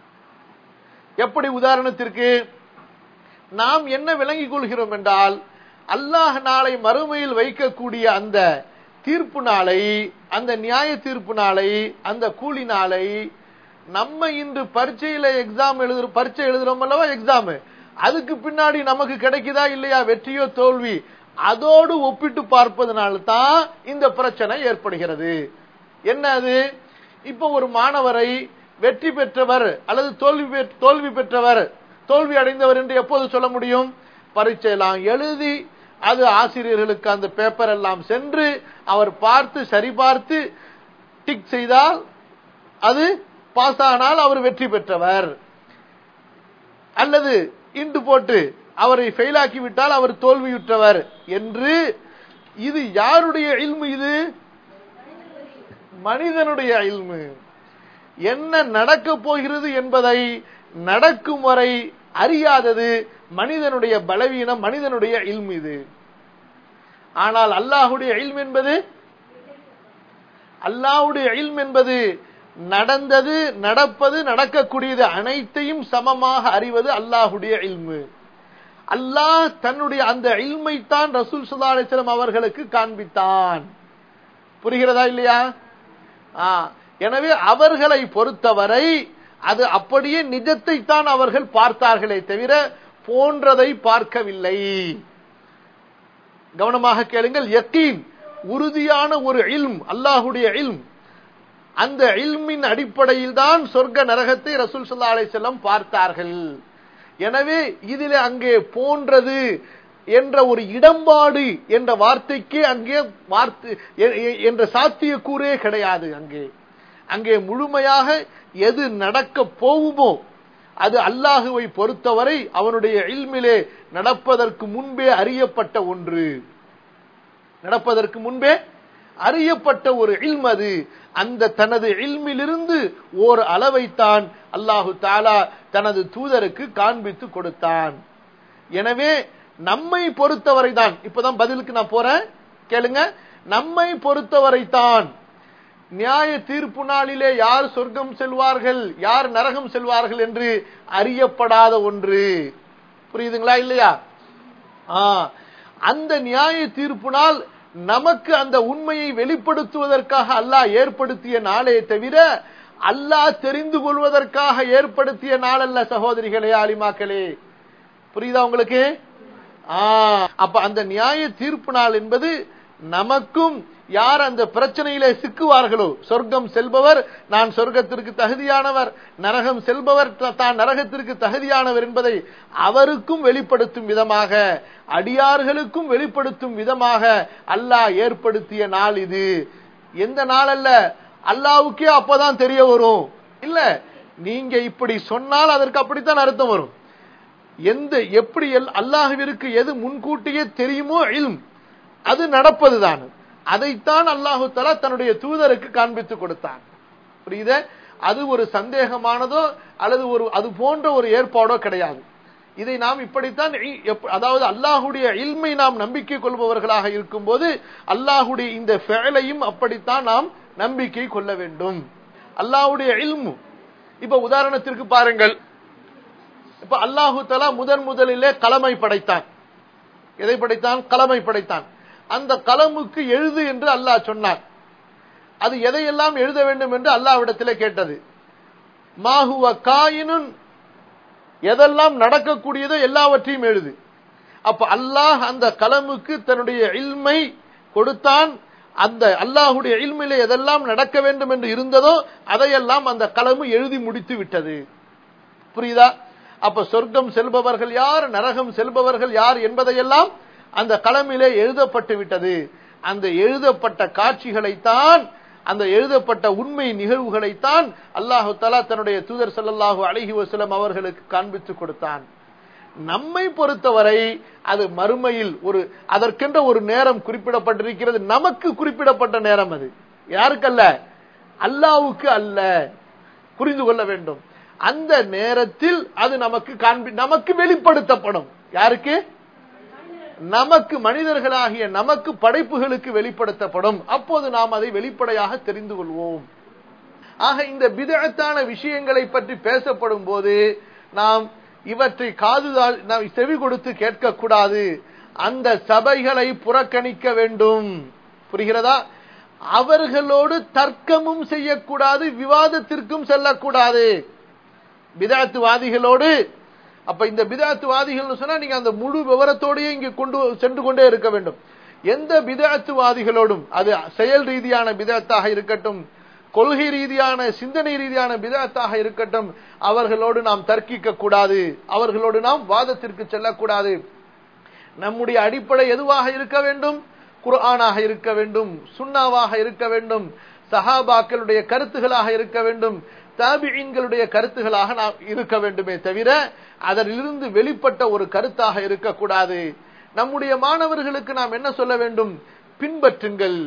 எப்படி உதாரணத்திற்கு நாம் என்ன விளங்கிக் கொள்கிறோம் என்றால் அல்லாஹ் நாளை மறுமையில் வைக்கக்கூடிய அந்த தீர்ப்பு நாளை அந்த நியாய தீர்ப்பு நாளை அந்த கூலி நாளை நம்ம இன்று பரீட்சையில எக்ஸாம் எழுதுற பரீட்சை எழுதுறோம் அல்லவா எக்ஸாம் அதுக்கு பின்னாடி நமக்கு கிடைக்குதா இல்லையா வெற்றியோ தோல்வி அதோடு ஒப்பிட்டு பார்ப்பதனால தான் இந்த பிரச்சனை ஏற்படுகிறது என்ன அது இப்ப ஒரு மாணவரை வெற்றி பெற்றவர் அல்லது தோல்வி தோல்வி பெற்றவர் தோல்வி அடைந்தவர் என்று எப்போது சொல்ல முடியும் பரீட்சையெல்லாம் எழுதி அது ஆசிரியர்களுக்கு அந்த பேப்பர் எல்லாம் சென்று அவர் பார்த்து சரிபார்த்து டிக் செய்தால் அது பாஸ் ஆனால் அவர் வெற்றி பெற்றவர் அல்லது இண்டு போட்டு அவரை ஃபெயிலாக்கி விட்டால் அவர் தோல்வியுற்றவர் என்று இது யாருடைய இல்மு இது மனிதனுடைய இல்மு என்ன நடக்க போகிறது என்பதை நடக்கும் வரை அறியாதது மனிதனுடைய பலவீனம் மனிதனுடைய இல்மு இது ஆனால் அல்லாஹுடைய இல்ம் என்பது அல்லாஹுடைய இல்ம் என்பது நடந்தது நடப்பது நடக்கக்கூடியது அனைத்தையும் சமமாக அறிவது அல்லாஹுடைய இல்மு அல்லாஹ் தன்னுடைய அந்த இல்மைத்தான் ரசூல் சுல்லா அலிஸ்லாம் அவர்களுக்கு காண்பித்தான் புரிகிறதா இல்லையா எனவே அவர்களை பொறுத்தவரை அது அப்படியே நிஜத்தை தான் அவர்கள் பார்த்தார்களே தவிர போன்றதை பார்க்கவில்லை கவனமாக கேளுங்கள் யக்கீன் உறுதியான ஒரு இல்ம் அல்லாஹுடைய இல்ம் அந்த இல்மின் அடிப்படையில் தான் சொர்க்க நரகத்தை ரசூல் சல்லா அலை செல்லம் பார்த்தார்கள் எனவே இதில் அங்கே போன்றது என்ற ஒரு இடம்பாடு என்ற வார்த்தைக்கே அங்கே வார்த்தை என்ற சாத்திய கூறே கிடையாது அங்கே அங்கே முழுமையாக எது நடக்க போகுமோ அது அல்லாஹுவை பொறுத்தவரை அவனுடைய இல்மிலே நடப்பதற்கு முன்பே அறியப்பட்ட ஒன்று நடப்பதற்கு முன்பே அறியப்பட்ட ஒரு இல்ம் அது அந்த தனது இல்மிலிருந்து ஓர் அளவைத்தான் அல்லாஹு தாலா தனது தூதருக்கு காண்பித்து கொடுத்தான் எனவே நம்மை பொறுத்தவரை தான் இப்பதான் பதிலுக்கு நான் போறேன் கேளுங்க நம்மை பொறுத்தவரை தான் நியாய தீர்ப்பு நாளிலே யார் சொர்க்கம் செல்வார்கள் யார் நரகம் செல்வார்கள் என்று அறியப்படாத ஒன்று புரியுதுங்களா இல்லையா ஆ, அந்த நியாய தீர்ப்பு நாள் நமக்கு அந்த உண்மையை வெளிப்படுத்துவதற்காக அல்லாஹ் ஏற்படுத்திய நாளே தவிர அல்லாஹ் தெரிந்து கொள்வதற்காக ஏற்படுத்திய நாள் அல்ல சகோதரிகளே ஆலிமாக்களே புரியுதா உங்களுக்கு ஆ, அப்ப அந்த நியாய தீர்ப்பு நாள் என்பது நமக்கும் யார் அந்த பிரச்சனையிலே சிக்குவார்களோ சொர்க்கம் செல்பவர் நான் சொர்க்கத்திற்கு தகுதியானவர் நரகம் செல்பவர் த- தான் நரகத்திற்கு தகுதியானவர் என்பதை அவருக்கும் வெளிப்படுத்தும் விதமாக அடியார்களுக்கும் வெளிப்படுத்தும் விதமாக அல்லாஹ் ஏற்படுத்திய நாள் இது எந்த நாள் அல்ல அல்லாவுக்கே அப்பதான் தெரிய வரும் இல்ல நீங்க இப்படி சொன்னால் அதற்கு அப்படித்தான் அர்த்தம் வரும் எந்த எப்படி எல்- அல்லாஹ்விற்கு எது முன்கூட்டியே தெரியுமோ இல்ம் அது நடப்பதுதான் அதைத்தான் அல்லாஹு தலா தன்னுடைய தூதருக்கு காண்பித்து கொடுத்தான் புரியுதே அது ஒரு சந்தேகமானதோ அல்லது ஒரு அது போன்ற ஒரு ஏற்பாடோ கிடையாது இதை நாம் இப்படித்தான் இ- எப்- அதாவது அல்லாஹுடைய இல்மை நாம் நம்பிக்கை கொள்பவர்களாக இருக்கும்போது அல்லாஹுடைய இந்த ஃபெயலையும் அப்படித்தான் நாம் நம்பிக்கை கொள்ள வேண்டும் அல்லாஹுடைய இல்மு இப்ப உதாரணத்திற்கு பாருங்கள் இப்ப அல்லாஹு தலா முதன் முதலிலே கலமை படைத்தான் எதை படைத்தான் கலமை படைத்தான் அந்த கலமுக்கு எழுது என்று அல்லாஹ் சொன்னான் அது எதையெல்லாம் எழுத வேண்டும் என்று அல்லாஹ்விடத்திலே கேட்டது மாஹுவ காயினுன் எதெல்லாம் நடக்கக்கூடியதோ எல்லாவற்றையும் எழுது அப்ப அல்லாஹ் அந்த கலமுக்கு தன்னுடைய இல்மை கொடுத்தான் அந்த அல்லாஹுடைய இல்மையில எதெல்லாம் நடக்க வேண்டும் என்று இருந்ததோ அதையெல்லாம் அந்த கலமு எழுதி முடித்து விட்டது புரியுதா அப்ப சொர்க்கம் செல்பவர்கள் யார் நரகம் செல்பவர்கள் யார் என்பதையெல்லாம் அந்த களமிலே எழுதப்பட்டு விட்டது அந்த எழுதப்பட்ட காட்சிகளைத்தான் அந்த எழுதப்பட்ட உண்மை நிகழ்வுகளைத்தான் அல்லாஹு தலா தன்னுடைய தூதர் ஸல்லல்லாஹு அலைஹி வஸல்லம் அவர்களுக்கு காண்பித்து கொடுத்தான் நம்மை பொறுத்தவரை அது மறுமையில் ஒரு அதற்கென்ற ஒரு நேரம் குறிப்பிடப்பட்டிருக்கிறது நமக்கு குறிப்பிடப்பட்ட நேரம் அது யாருக்கல்ல அல்லாவுக்கு அல்ல புரிந்து கொள்ள வேண்டும் அந்த நேரத்தில் அது நமக்கு காண்பி நமக்கு வெளிப்படுத்தப்படும் யாருக்கு நமக்கு மனிதர்களாகிய நமக்கு படைப்புகளுக்கு வெளிப்படுத்தப்படும் அப்போது நாம் அதை வெளிப்படையாக தெரிந்து கொள்வோம் ஆக இந்த பிதத்தான விஷயங்களை பற்றி பேசப்படும் போது நாம் இவற்றை காதுதால் நாம் செவி கொடுத்து கேட்கக்கூடாது அந்த சபைகளை புறக்கணிக்க வேண்டும் புரிகிறதா அவர்களோடு தர்க்கமும் செய்யக்கூடாது விவாதத்திற்கும் செல்லக்கூடாது பிதாத்துவாதிகளோடு அப்ப இந்த பிதாத்துவாதிகள் சொன்னா நீங்க அந்த முழு விவரத்தோடயே இங்க கொண்டு சென்று கொண்டே இருக்க வேண்டும் எந்த பிதாத்துவாதிகளோடும் அது செயல் ரீதியான பிதாத்தாக இருக்கட்டும் கொள்கை ரீதியான சிந்தனை ரீதியான பிதாத்தாக இருக்கட்டும் அவர்களோடு நாம் தர்க்கிக்க கூடாது அவர்களோடு நாம் வாதத்திற்கு செல்லக்கூடாது நம்முடைய அடிப்படை எதுவாக இருக்க வேண்டும் குர்ஆனாக இருக்க வேண்டும் சுன்னாவாக இருக்க வேண்டும் சஹாபாக்களுடைய கருத்துகளாக இருக்க வேண்டும் தாபியின்களுடைய கருத்துகளாக நாம் இருக்க வேண்டுமே தவிர அதிலிருந்து வெளிப்பட்ட ஒரு கருத்தாக இருக்கக்கூடாது நம்முடைய மாணவர்களுக்கு நாம் என்ன சொல்ல வேண்டும் பின்பற்றுங்கள்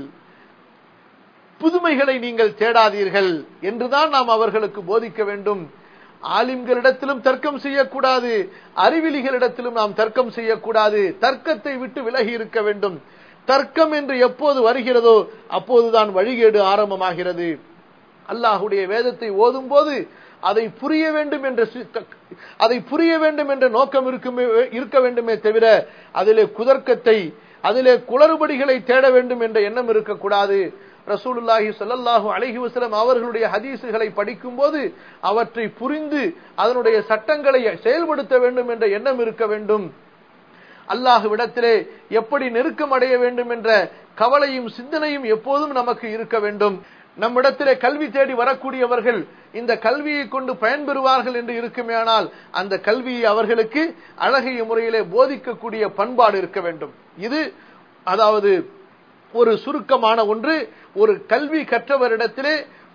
புதுமைகளை நீங்கள் தேடாதீர்கள் என்றுதான் நாம் அவர்களுக்கு போதிக்க வேண்டும் ஆலிம்களிடத்திலும் தர்க்கம் செய்யக்கூடாது அறிவிலிகளிடத்திலும் நாம் தர்க்கம் செய்யக்கூடாது தர்க்கத்தை விட்டு விலகி இருக்க வேண்டும் தர்க்கம் என்று எப்போது வருகிறதோ அப்போதுதான் வழிகேடு ஆரம்பமாகிறது அல்லாஹுடைய வேதத்தை ஓதும் போது அதை புரிய வேண்டும் என்ற சி- அதை புரிய வேண்டும் என்ற நோக்கம் இருக்குமே இருக்க வேண்டுமே தவிர அதிலே குதர்க்கத்தை அதிலே குளறுபடிகளை தேட வேண்டும் என்ற எண்ணம் இருக்கக்கூடாது ரசூலுல்லாஹி ஸல்லல்லாஹு அலைஹி வஸல்லம் அவர்களுடைய ஹதீஸுகளை படிக்கும்போது அவற்றை புரிந்து அதனுடைய சட்டங்களை செயல்படுத்த வேண்டும் என்ற எண்ணம் இருக்க வேண்டும் அல்லாஹுவிடத்திலே எப்படி நெருக்கம் அடைய வேண்டும் என்ற கவலையும் சிந்தனையும் எப்போதும் நமக்கு இருக்க வேண்டும் நம்மிடத்திலே கல்வி தேடி வரக்கூடியவர்கள் இந்த கல்வியை கொண்டு பயன்பெறுவார்கள் என்று இருக்குமேயானால் அந்த கல்வியை அவர்களுக்கு அழகிய முறையிலே போதிக்கக்கூடிய பண்பாடு இருக்க வேண்டும் இது அதாவது ஒரு சுருக்கமான ஒன்று ஒரு கல்வி கற்றவரிடத்திலே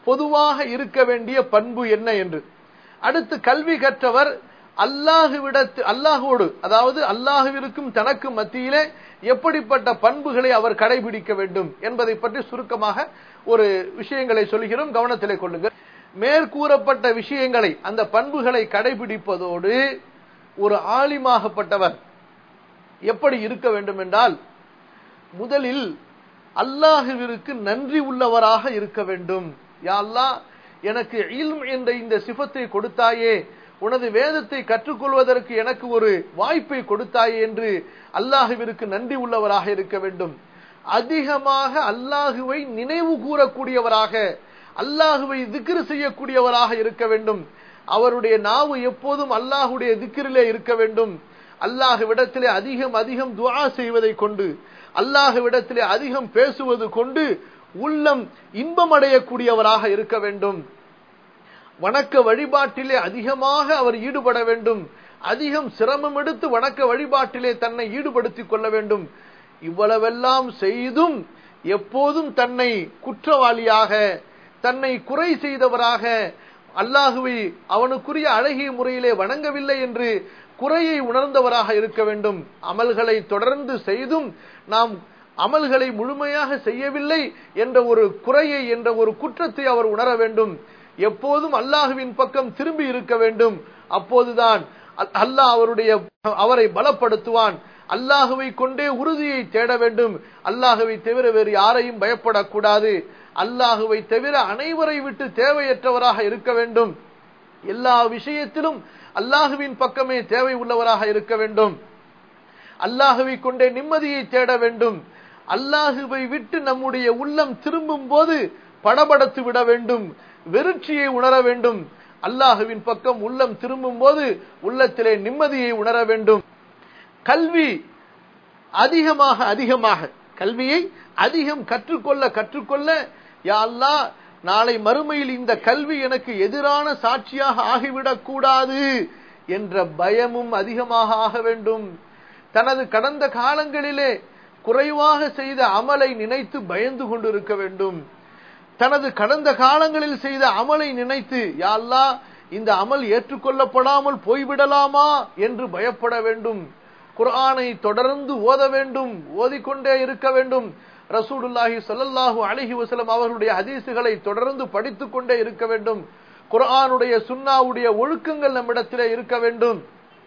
பொதுவாக இருக்க வேண்டிய பண்பு என்ன என்று அடுத்து கல்வி கற்றவர் அல்லாஹுவிடத்து அல்லாஹோடு அதாவது அல்லாஹுவிற்கும் தனக்கும் மத்தியிலே எப்படிப்பட்ட பண்புகளை அவர் கடைபிடிக்க வேண்டும் என்பதை பற்றி சுருக்கமாக ஒரு விஷயங்களை சொல்கிறோம் கவனத்திலே கொள்ளுங்கள் மேற்கூறப்பட்ட விஷயங்களை அந்த பண்புகளை கடைபிடிப்பதோடு ஒரு ஆலிமாகப்பட்டவர் எப்படி இருக்க வேண்டும் என்றால் முதலில் அல்லாஹுவிற்கு நன்றி உள்ளவராக இருக்க வேண்டும் யா அல்லாஹ் எனக்கு இல்ம் என்ற இந்த சிஃபத்தை கொடுத்தாயே உனது வேதத்தை கற்றுக்கொள்வதற்கு எனக்கு ஒரு வாய்ப்பை கொடுத்தாயே என்று அல்லாஹுவிற்கு நன்றி உள்ளவராக இருக்க வேண்டும் அதிகமாக அல்லாஹுவை நினைவு கூறக்கூடியவராக அல்லாஹுவை திக்ரு செய்யக்கூடியவராக இருக்க வேண்டும் அவருடைய நாவு எப்போதும் அல்லாஹுடைய திக்கிரிலே இருக்க வேண்டும் அல்லாஹுவிடத்திலே அதிகம் அதிகம் துஆ செய்வதை கொண்டு அல்லாஹுவிடத்திலே அதிகம் பேசுவது கொண்டு உள்ளம் இன்பமடையக்கூடியவராக இருக்க வேண்டும் வணக்க வழிபாட்டிலே அதிகமாக அவர் ஈடுபட வேண்டும் அதிகம் சிரமம் எடுத்து வணக்க வழிபாட்டிலே தன்னை ஈடுபடுத்திக் கொள்ள வேண்டும் இவ்வளவெல்லாம் செய்தும் எப்போதும் தன்னை குற்றவாளியாக தன்னை குறை செய்தவராக அல்லாஹுவை அவனுக்குரிய அழகிய முறையிலே வணங்கவில்லை என்று குறையை உணர்ந்தவராக இருக்க வேண்டும் அமல்களை தொடர்ந்து செய்தும் நாம் அமல்களை முழுமையாக செய்யவில்லை என்ற ஒரு குறையை என்ற ஒரு குற்றத்தை அவர் உணர வேண்டும் எப்போதும் அல்லாஹுவின் பக்கம் திரும்பி இருக்க வேண்டும் அப்போதுதான் அல்லாஹ் அவருடைய அவரை பலப்படுத்துவான் அல்லாஹுவை கொண்டே உறுதியை தேட வேண்டும் அல்லாஹுவை தவிர வேறு யாரையும் பயப்படக்கூடாது அல்லாஹுவை தவிர அனைவரை விட்டு தேவையற்றவராக இருக்க வேண்டும் எல்லா விஷயத்திலும் அல்லாஹுவின் பக்கமே தேவை உள்ளவராக இருக்க வேண்டும் அல்லாஹுவை கொண்டே நிம்மதியை தேட வேண்டும் அல்லாஹுவை விட்டு நம்முடைய உள்ளம் திரும்பும் போது படபடத்து விட வேண்டும் வெறுட்சியை உணர வேண்டும் அல்லாஹுவின் பக்கம் உள்ளம் திரும்பும் போது உள்ளத்திலே நிம்மதியை உணர வேண்டும் கல்வி அதிகமாக அதிகமாக கல்வியை அதிகம் கற்றுக்கொள்ள கற்றுக்கொள்ள யா அல்லாஹ் நாளை மறுமையில் இந்த கல்வி எனக்கு எதிரான சாட்சியாக ஆகிவிடக் கூடாது என்ற பயமும் அதிகமாக ஆக வேண்டும் தனது கடந்த காலங்களிலே குறைவாக செய்த அமலை நினைத்து பயந்து கொண்டிருக்க வேண்டும் தனது கடந்த காலங்களில் செய்த அமலை நினைத்து யா அல்லாஹ் இந்த அமல் ஏற்றுக்கொள்ளப்படாமல் போய்விடலாமா என்று பயப்பட வேண்டும் குர்ஆனை தொடர்ந்து ஓத வேண்டும் ஓதிக்கொண்டே இருக்க வேண்டும் ரசூலுல்லாஹி ஸல்லல்லாஹு அலைஹி வஸல்லம் அவர்களுடைய ஹதீசுகளை தொடர்ந்து படித்துக் கொண்டே இருக்க வேண்டும் குர்ஆனுடைய சுன்னாவுடைய ஒழுக்கங்கள் நம்மிடத்திலே இருக்க வேண்டும்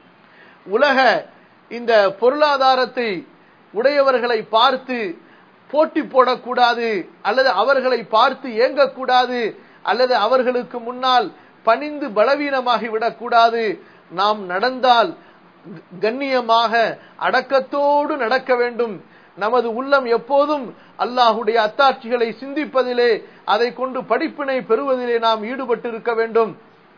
உலக இந்த பொருளாதாரத்தை உடையவர்களை பார்த்து போட்டி போடக்கூடாது அல்லது அவர்களை பார்த்து ஏங்கக்கூடாது அல்லது அவர்களுக்கு முன்னால் பணிந்து பலவீனமாகி விடக்கூடாது நாம் நடந்தால் கண்ணியமாக அடக்கத்தோடு நடக்க வேண்டும் நமது உள்ளம் எப்போதும் அல்லாஹுடைய அத்தாட்சிகளை சிந்திப்பதிலே அதை கொண்டு படிப்பினை பெறுவதிலே நாம் ஈடுபட்டு இருக்க வேண்டும்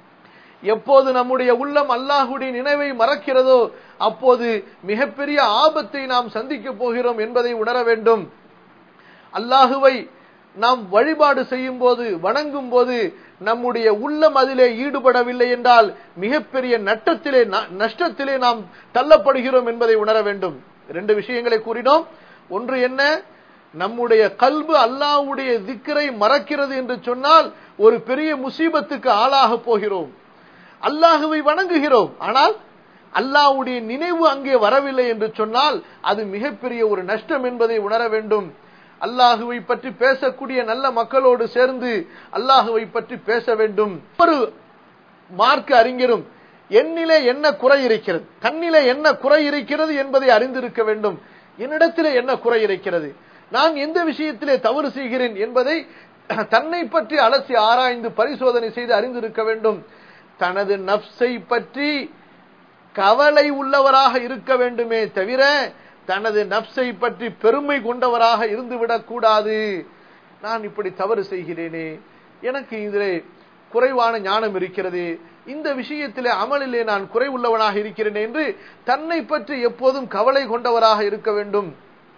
எப்போது நம்முடைய உள்ளம் அல்லாஹுடைய நினைவை மறக்கிறதோ அப்போது மிகப்பெரிய ஆபத்தை நாம் சந்திக்க போகிறோம் என்பதை உணர வேண்டும் அல்லாஹுவை நாம் வழிபாடு செய்யும் போது வணங்கும் போது நம்முடைய உள்ளம் அதிலே ஈடுபடவில்லை என்றால் மிகப்பெரிய நட்டத்திலே நஷ்டத்திலே நாம் தள்ளப்படுகிறோம் என்பதை உணர வேண்டும் ரெண்டு விஷயங்களை கூறினோம் ஒன்று என்ன நம்முடைய கல்பு அல்லாஹ்வுடைய திக்கரை மறக்கிறது என்று சொன்னால் ஒரு பெரிய முசீபத்துக்கு ஆளாக போகிறோம் அல்லாஹுவை வணங்குகிறோம் ஆனால் அல்லாஹ்வுடைய நினைவு அங்கே வரவில்லை என்று சொன்னால் அது மிகப்பெரிய ஒரு நஷ்டம் என்பதை உணர வேண்டும் அல்லாஹுவை பற்றி பேசக்கூடிய நல்ல மக்களோடு சேர்ந்து அல்லாஹுவை பற்றி பேச வேண்டும் ஒரு மார்க்க அறிஞரும் என்னிலே என்ன குறை இருக்கிறது கண்ணிலே என்ன குறை இருக்கிறது என்பதை அறிந்திருக்க வேண்டும் என்னிடத்திலே என்ன குறை இருக்கிறது நான் எந்த விஷயத்திலே தவறு செய்கிறேன் என்பதை தன்னை பற்றி அலசி ஆராய்ந்து பரிசோதனை செய்து அறிந்திருக்க வேண்டும் தனது நப்சை பற்றி கவலை உள்ளவராக இருக்க வேண்டுமே தவிர தனது நப்சை பற்றி பெருமை கொண்டவராக இருந்துவிடக் கூடாது நான் இப்படி தவறு செய்கிறேனே எனக்கு இதிலே குறைவான ஞானம் இருக்கிறது இந்த விஷயத்திலே அமலிலே நான் குறை உள்ளவனாக இருக்கிறேன் என்று தன்னை பற்றி எப்போதும் கவலை கொண்டவராக இருக்க வேண்டும்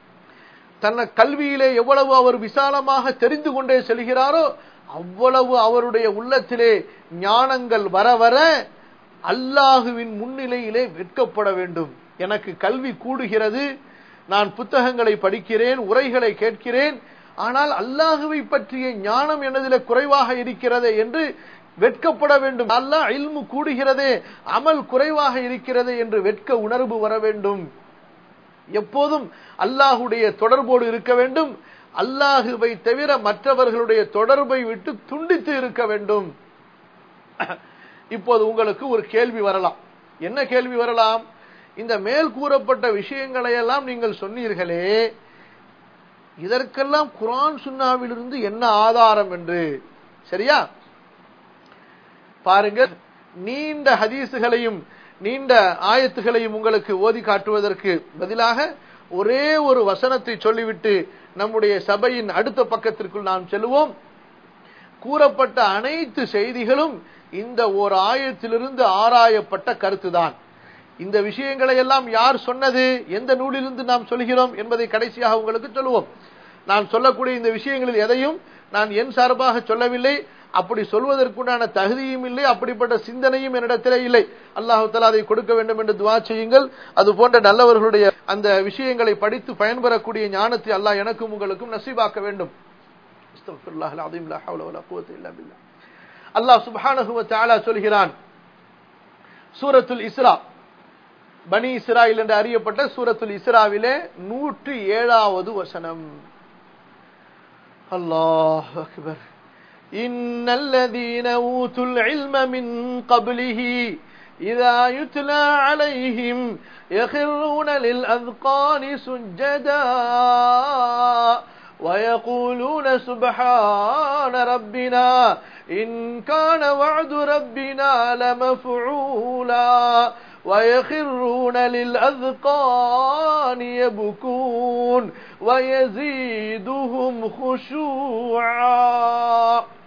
தன்னை கல்வியிலே எவ்வளவு அவர் விசாலமாக தெரிந்து கொண்டே செல்கிறாரோ அவ்வளவு அவருடைய உள்ளத்திலே ஞானங்கள் வர வர அல்லாஹுவின் முன்னிலையிலே வெட்கப்பட வேண்டும் எனக்கு கல்வி கூடுகிறது நான் புத்தகங்களை படிக்கிறேன் உரைகளை கேட்கிறேன் ஆனால் அல்லாஹுவை பற்றிய ஞானம் எனதில குறைவாக இருக்கிறதே என்று வெட்கப்பட வேண்டும் அல்லாஹ் இல்மு கூடுகிறதே அமல் குறைவாக இருக்கிறதே என்று வெட்க உணர்வு வர வேண்டும் எப்போதும் அல்லாஹுடைய தொடர்போடு இருக்க வேண்டும் அல்லாஹுவை தவிர மற்றவர்களுடைய தொடர்பை விட்டு துண்டித்து இருக்க வேண்டும் இப்போது உங்களுக்கு ஒரு கேள்வி வரலாம் என்ன கேள்வி வரலாம் இந்த மேல் கூறப்பட்ட விஷயங்களை எல்லாம் நீங்கள் சொன்னீர்களே இதற்கெல்லாம் குரான் சுன்னாவிலிருந்து என்ன ஆதாரம் என்று சரியா பாருங்க நீண்ட ஹதீசுகளையும் நீண்ட ஆயத்துகளையும் உங்களுக்கு ஓதி காட்டுவதற்கு பதிலாக ஒரே ஒரு வசனத்தை சொல்லிவிட்டு நம்முடைய சபையின் அடுத்த பக்கத்திற்குள் நாம் செல்வோம் கூறப்பட்ட அனைத்து செய்திகளும் இந்த ஓர் ஆயத்திலிருந்து ஆராயப்பட்ட கருத்துதான் இந்த விஷயங்களை எல்லாம் யார் சொன்னது எந்த நூலிலிருந்து நாம் சொல்கிறோம் என்பதை கடைசியாக உங்களுக்கு சொல்லுவோம் நான் சொல்லக்கூடிய இந்த விஷயங்களில் எதையும் நான் என் சார்பாக சொல்லவில்லை அப்படி சொல்வதற்குண்டான தகுதியும் இல்லை அப்படிப்பட்ட சிந்தனையும் என்னிடத்திலே இல்லை அல்லாஹு தலா அதை கொடுக்க வேண்டும் என்று துவா செய்யுங்கள் அது போன்ற நல்லவர்களுடைய அந்த விஷயங்களை படித்து பயன்பெறக்கூடிய ஞானத்தை அல்லாஹ் எனக்கும் உங்களுக்கும் நசீபாக்க வேண்டும் அல்லாஹ் சுபானகுவ தாலா சொல்கிறான் சூரத்துல் இஸ்ரா பனி இஸ்ராயில் என்று அறியப்பட்ட சூரத்துல் இஸ்ராவிலே நூற்றி ஏழாவது வசனம் அல்லாஹ் அக்பர் إن الذين أوتوا العلم من قبله إذا يتلى عليهم يخرون للأذقان سجدا ويقولون سبحان ربنا إن كان وعد ربنا لمفعولا ويخرون للأذقان يبكون ويزيدهم خشوعا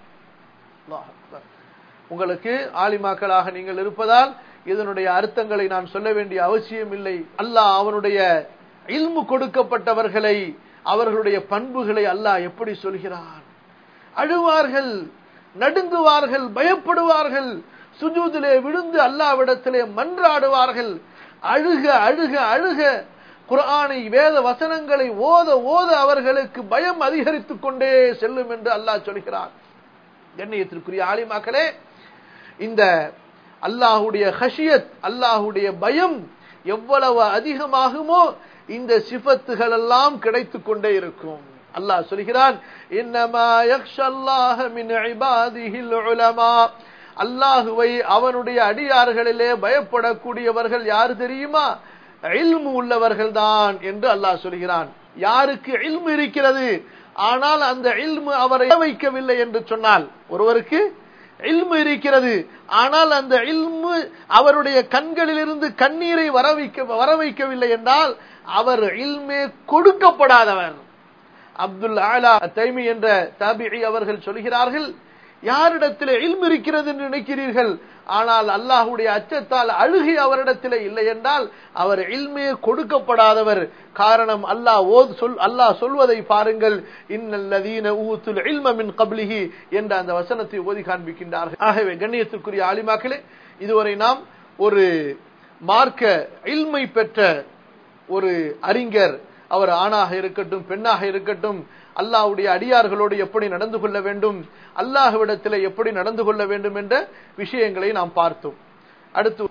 உங்களுக்கு ஆலிமாக்களாக நீங்கள் இருப்பதால் இதனுடைய அர்த்தங்களை நான் சொல்ல வேண்டிய அவசியம் இல்லை அல்லாஹ் அவனுடைய இல்மு கொடுக்கப்பட்டவர்களை அவர்களுடைய பண்புகளை அல்லாஹ் எப்படி சொல்கிறான் அழுவார்கள் நடுங்குவார்கள் பயப்படுவார்கள் சுஜூதிலே விழுந்து அல்லாவிடத்திலே மன்றாடுவார்கள் அழுக அழுக அழுக குரானை வேத வசனங்களை ஓத ஓத அவர்களுக்கு பயம் அதிகரித்துக் கொண்டே செல்லும் என்று அல்லாஹ் சொல்கிறான் கண்ணியத்திற்குரிய ஆலிமாக்களே இந்த அல்லாஹுடைய ஹஷியத் அல்லாஹுடைய பயம் எவ்வளவு அதிகமாகுமோ இந்த சிபத்துகள் எல்லாம் கிடைத்துக் கொண்டே இருக்கும் அல்லாஹ் சொல்கிறான் இன்னமா யக்ஷல்லாஹ மின் இபாதிஹில் உலமா அல்லாஹுவை அவனுடைய அடியார்களிலே பயப்படக்கூடியவர்கள் யார் தெரியுமா இல்மு உள்ளவர்கள் தான் என்று அல்லாஹ் சொல்கிறான் யாருக்கு இல்மு இருக்கிறது ஆனால் அந்த இல்மு அவரை வைக்கவில்லை என்று சொன்னால் ஒருவருக்கு இல்மு இருக்கிறது ஆனால் அந்த இல்மு அவருடைய கண்களிலிருந்து கண்ணீரை வர வைக்க வர வைக்கவில்லை என்றால் அவர் இல்மே கொடுக்கப்படாதவர் அப்துல் ஆலா தைமி என்ற தாபிஐ அவர்கள் சொல்கிறார்கள் யாரிடத்தில் இல்மு இருக்கிறது என்று நினைக்கிறீர்கள் ஆனால் அல்லாஹுடைய அச்சத்தால் அழுகை அவரிடத்தில் இல்லை என்றால் அவர் இல்மே கொடுக்கப்படாதவர் காரணம் அல்லாஹ் ஓது சொல் அல்லாஹ் சொல்வதை பாருங்கள் இன்னல்லதீன ஊத்துல் இல்ம மின் கப்லிஹி என்ற அந்த வசனத்தை ஓதி காண்பிக்கின்றார்கள் ஆகவே கண்ணியத்திற்குரிய ஆலிமாக்களே இதுவரை நாம் ஒரு மார்க்க இல்மை பெற்ற ஒரு அறிஞர் அவர் ஆணாக இருக்கட்டும் பெண்ணாக இருக்கட்டும் அல்லாஹுடைய அடியார்களோடு எப்படி நடந்து கொள்ள வேண்டும் அல்லாஹுவிடத்தில் எப்படி நடந்து கொள்ள வேண்டும் என்ற விஷயங்களை நாம் பார்த்தோம் அடுத்து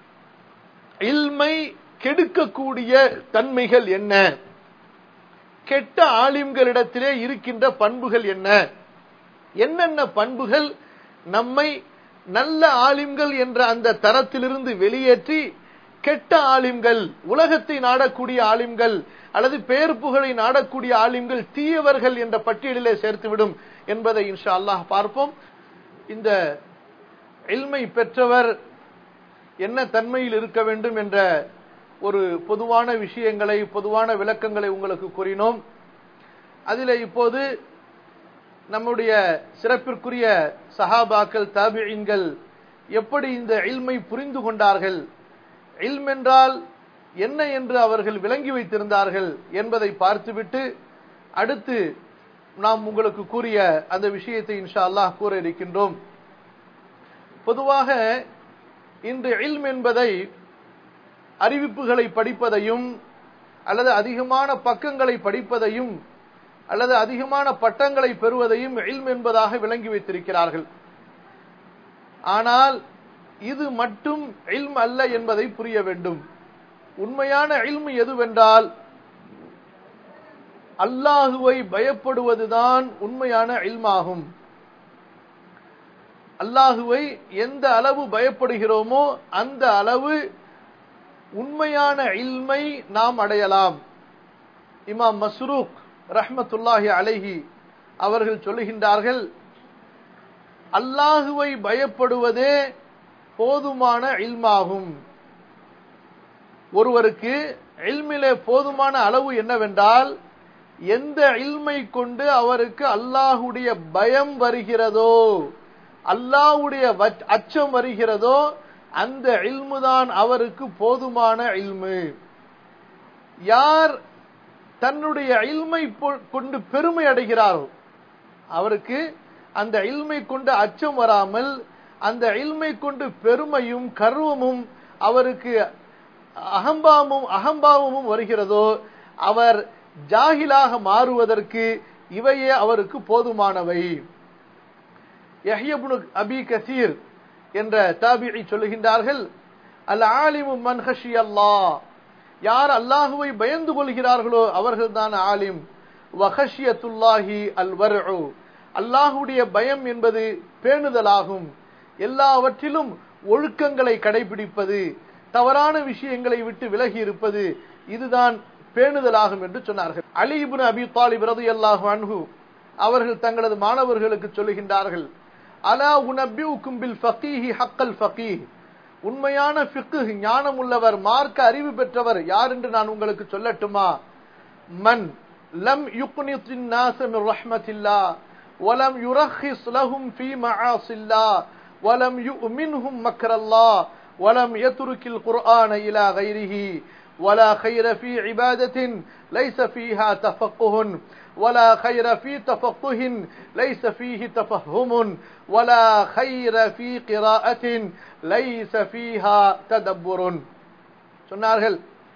இல்மை கெடுக்கக்கூடிய தன்மைகள் என்ன கெட்ட ஆலிம்களிடத்திலே இருக்கின்ற பண்புகள் என்ன என்னென்ன பண்புகள் நம்மை நல்ல ஆலிம்கள் என்ற அந்த தரத்திலிருந்து வெளியேற்றி கெட்ட ஆலிம்கள் உலகத்தை நாடக்கூடிய ஆலிம்கள் அல்லது பேர் புகழை நாடக்கூடிய ஆலிம்கள் தீயவர்கள் என்ற பட்டியலிலே சேர்த்துவிடும் என்பதை இன்ஷா அல்லாஹ் பார்ப்போம் இந்த எல்மை பெற்றவர் என்ன தன்மையில் இருக்க வேண்டும் என்ற ஒரு பொதுவான விஷயங்களை பொதுவான விளக்கங்களை உங்களுக்கு கூறினோம் அதில் இப்போது நம்முடைய சிறப்பிற்குரிய சஹாபாக்கள் தாபியன்கள் எப்படி இந்த இல்மை புரிந்து கொண்டார்கள் இல்ம் என்றால் என்ன என்று அவர்கள் விளங்கி வைத்திருந்தார்கள் என்பதை பார்த்துவிட்டு அடுத்து நாம் உங்களுக்கு கூறிய அந்த விஷயத்தை இன்ஷா அல்லாஹ் கூற இருக்கின்றோம் பொதுவாக இன்று இல்ம் என்பதை அறிவிப்புகளை படிப்பதையும் அல்லது அதிகமான பக்கங்களை படிப்பதையும் அல்லது அதிகமான பட்டங்களை பெறுவதையும் இல்ம் என்பதாக விளங்கி வைத்திருக்கிறார்கள் ஆனால் இது மட்டும் இல்ம் அல்ல என்பதை புரிய வேண்டும் உண்மையான இல்ம் எதுவென்றால் அல்லாஹுவை பயப்படுவதுதான் உண்மையான இல்மாகும் அல்லாஹுவை எந்த அளவு பயப்படுகிறோமோ அந்த அளவு உண்மையான இல்மை நாம் அடையலாம் இமாம் மஸ்ரூக் ரஹ்மத்துல்லாஹி அலைஹி அவர்கள் சொல்லுகின்றார்கள் அல்லாஹுவை பயப்படுவதே போதுமான இல்மாகும் ஒருவருக்கு இல்மிலே போதுமான அளவு என்னவென்றால் எந்த இல்மை கொண்டு அவருக்கு அல்லாஹுடைய பயம் வருகிறதோ அல்லாஹுடைய அச்சம் வருகிறதோ அந்த இல்முதான் அவருக்கு போதுமான இல்மு யார் தன்னுடைய இல்மை கொண்டு பெருமை அடைகிறாரோ அவருக்கு அந்த இல்மை கொண்டு அச்சம் வராமல் அந்த இல்மை கொண்டு பெருமையும் கர்வமும் அவருக்கு அகம்பாவமும் அகம்பாவமும் வருகிறதோ அவர் ஜாகிலாக மாறுவதற்கு இவையே அவருக்கு போதுமானவை யஹ்யபுனு அபி கசீர் என்ற தாபியை சொல்லுகின்றார்கள் அல் ஆலிமு மன்ஹஷி அல்லாஹ் யார் அல்லாஹுவை பயந்து கொள்கிறார்களோ அவர்கள்தான் ஆலிம் வஹஷியத்துல்லாஹி அல் வர்உ அல்லாஹுடைய பயம் என்பது பேணுதலாகும் எல்லாவற்றிலும் ஒழுக்கங்களை கடைபிடிப்பது தவறான விஷயங்களை விட்டு விலகி இருப்பது இதுதான் பேணுதலாகும் என்று சொன்னார்கள் அலி இப்னு அபி தாலிப் ரலியல்லாஹு அன்ஹு அவர்கள் தங்களது மாணவர்களுக்கு சொல்லுகின்றார்கள் அலா உனபியுக்கும் பில் ஃபகீஹி ஹக்கல் ஃபகீஹ் உண்மையான ஃபிக்கு ஞானம் உள்ளவர் மார்க்க அறிவு பெற்றவர் யார் என்று நான் உங்களுக்கு சொல்லட்டுமா மன் லம் யுக்னித்தின் நாச மின் ரஹ்மத்தில்லா ولم يرخص لهم في معاصي الله ولم يؤمنهم مكر الله ولم يترك القرآن إلى غيره ولا خير في عبادة ليس فيها تفقه ولا خير في تفقه ليس فيه تفهم ولا خير في قراءة ليس فيها تدبر சொன்னார்கள்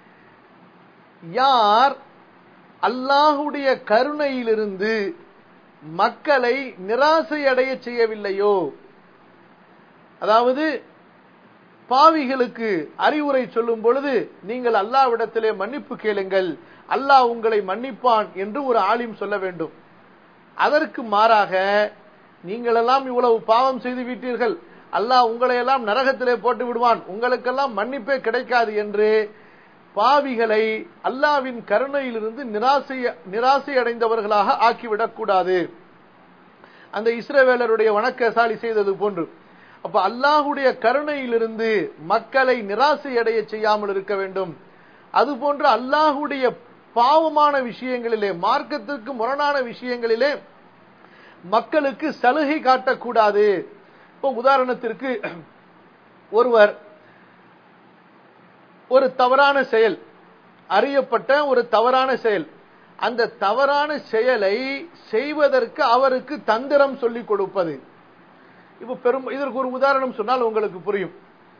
யார் அல்லாஹுடைய கருணையிலிருந்து மக்களை நிராசையடைய செய்யவில்லையோ அதாவது பாவிகளுக்கு அறிவுரை சொல்லும் பொழுது நீங்கள் அல்லாவிடத்திலே மன்னிப்பு கேளுங்கள் அல்லாஹ் உங்களை மன்னிப்பான் என்று ஒரு ஆலிம் சொல்ல வேண்டும் அதற்கு மாறாக நீங்கள் எல்லாம் இவ்வளவு பாவம் செய்து விட்டீர்கள் அல்லாஹ் உங்களை எல்லாம் நரகத்திலே போட்டு விடுவான் உங்களுக்கெல்லாம் மன்னிப்பே கிடைக்காது என்று பாவிகளை அல்லாவின் கருணையிலிருந்து நிராசை நிராசை அடைந்தவர்களாக ஆக்கிவிடக் கூடாது அந்த இஸ்ரவேலருடைய வணக்கசாலி செய்தது போன்று அப்ப அல்லாஹுடைய கருணையிலிருந்து மக்களை நிராசை அடைய செய்யாமல் இருக்க வேண்டும் அதுபோன்று அல்லாஹுடைய பாவமான விஷயங்களிலே மார்க்கத்திற்கு முரணான விஷயங்களிலே மக்களுக்கு சலுகை காட்டக்கூடாது இப்போ உதாரணத்திற்கு ஒருவர் ஒரு தவறான செயல் அறியப்பட்ட ஒரு தவறான செயல் அந்த தவறான செயலை செய்வதற்கு அவருக்கு தந்திரம் சொல்லிக் கொடுப்பது இப்ப பெரும் இதற்கு ஒரு உதாரணம் சொன்னால் உங்களுக்கு புரியும்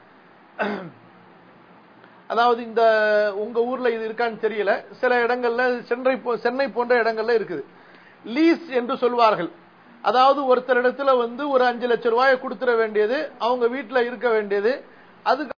அதாவது இந்த உங்க ஊர்ல இது இருக்கான்னு தெரியல சில இடங்கள்ல சென்னை சென்னை போன்ற இடங்கள்ல இருக்குது லீஸ் என்று சொல்வார்கள் அதாவது ஒருத்தர் இடத்துல வந்து ஒரு அஞ்சு லட்சம் ரூபாயை கொடுத்துட வேண்டியது அவங்க வீட்டுல இருக்க வேண்டியது அதுக்கு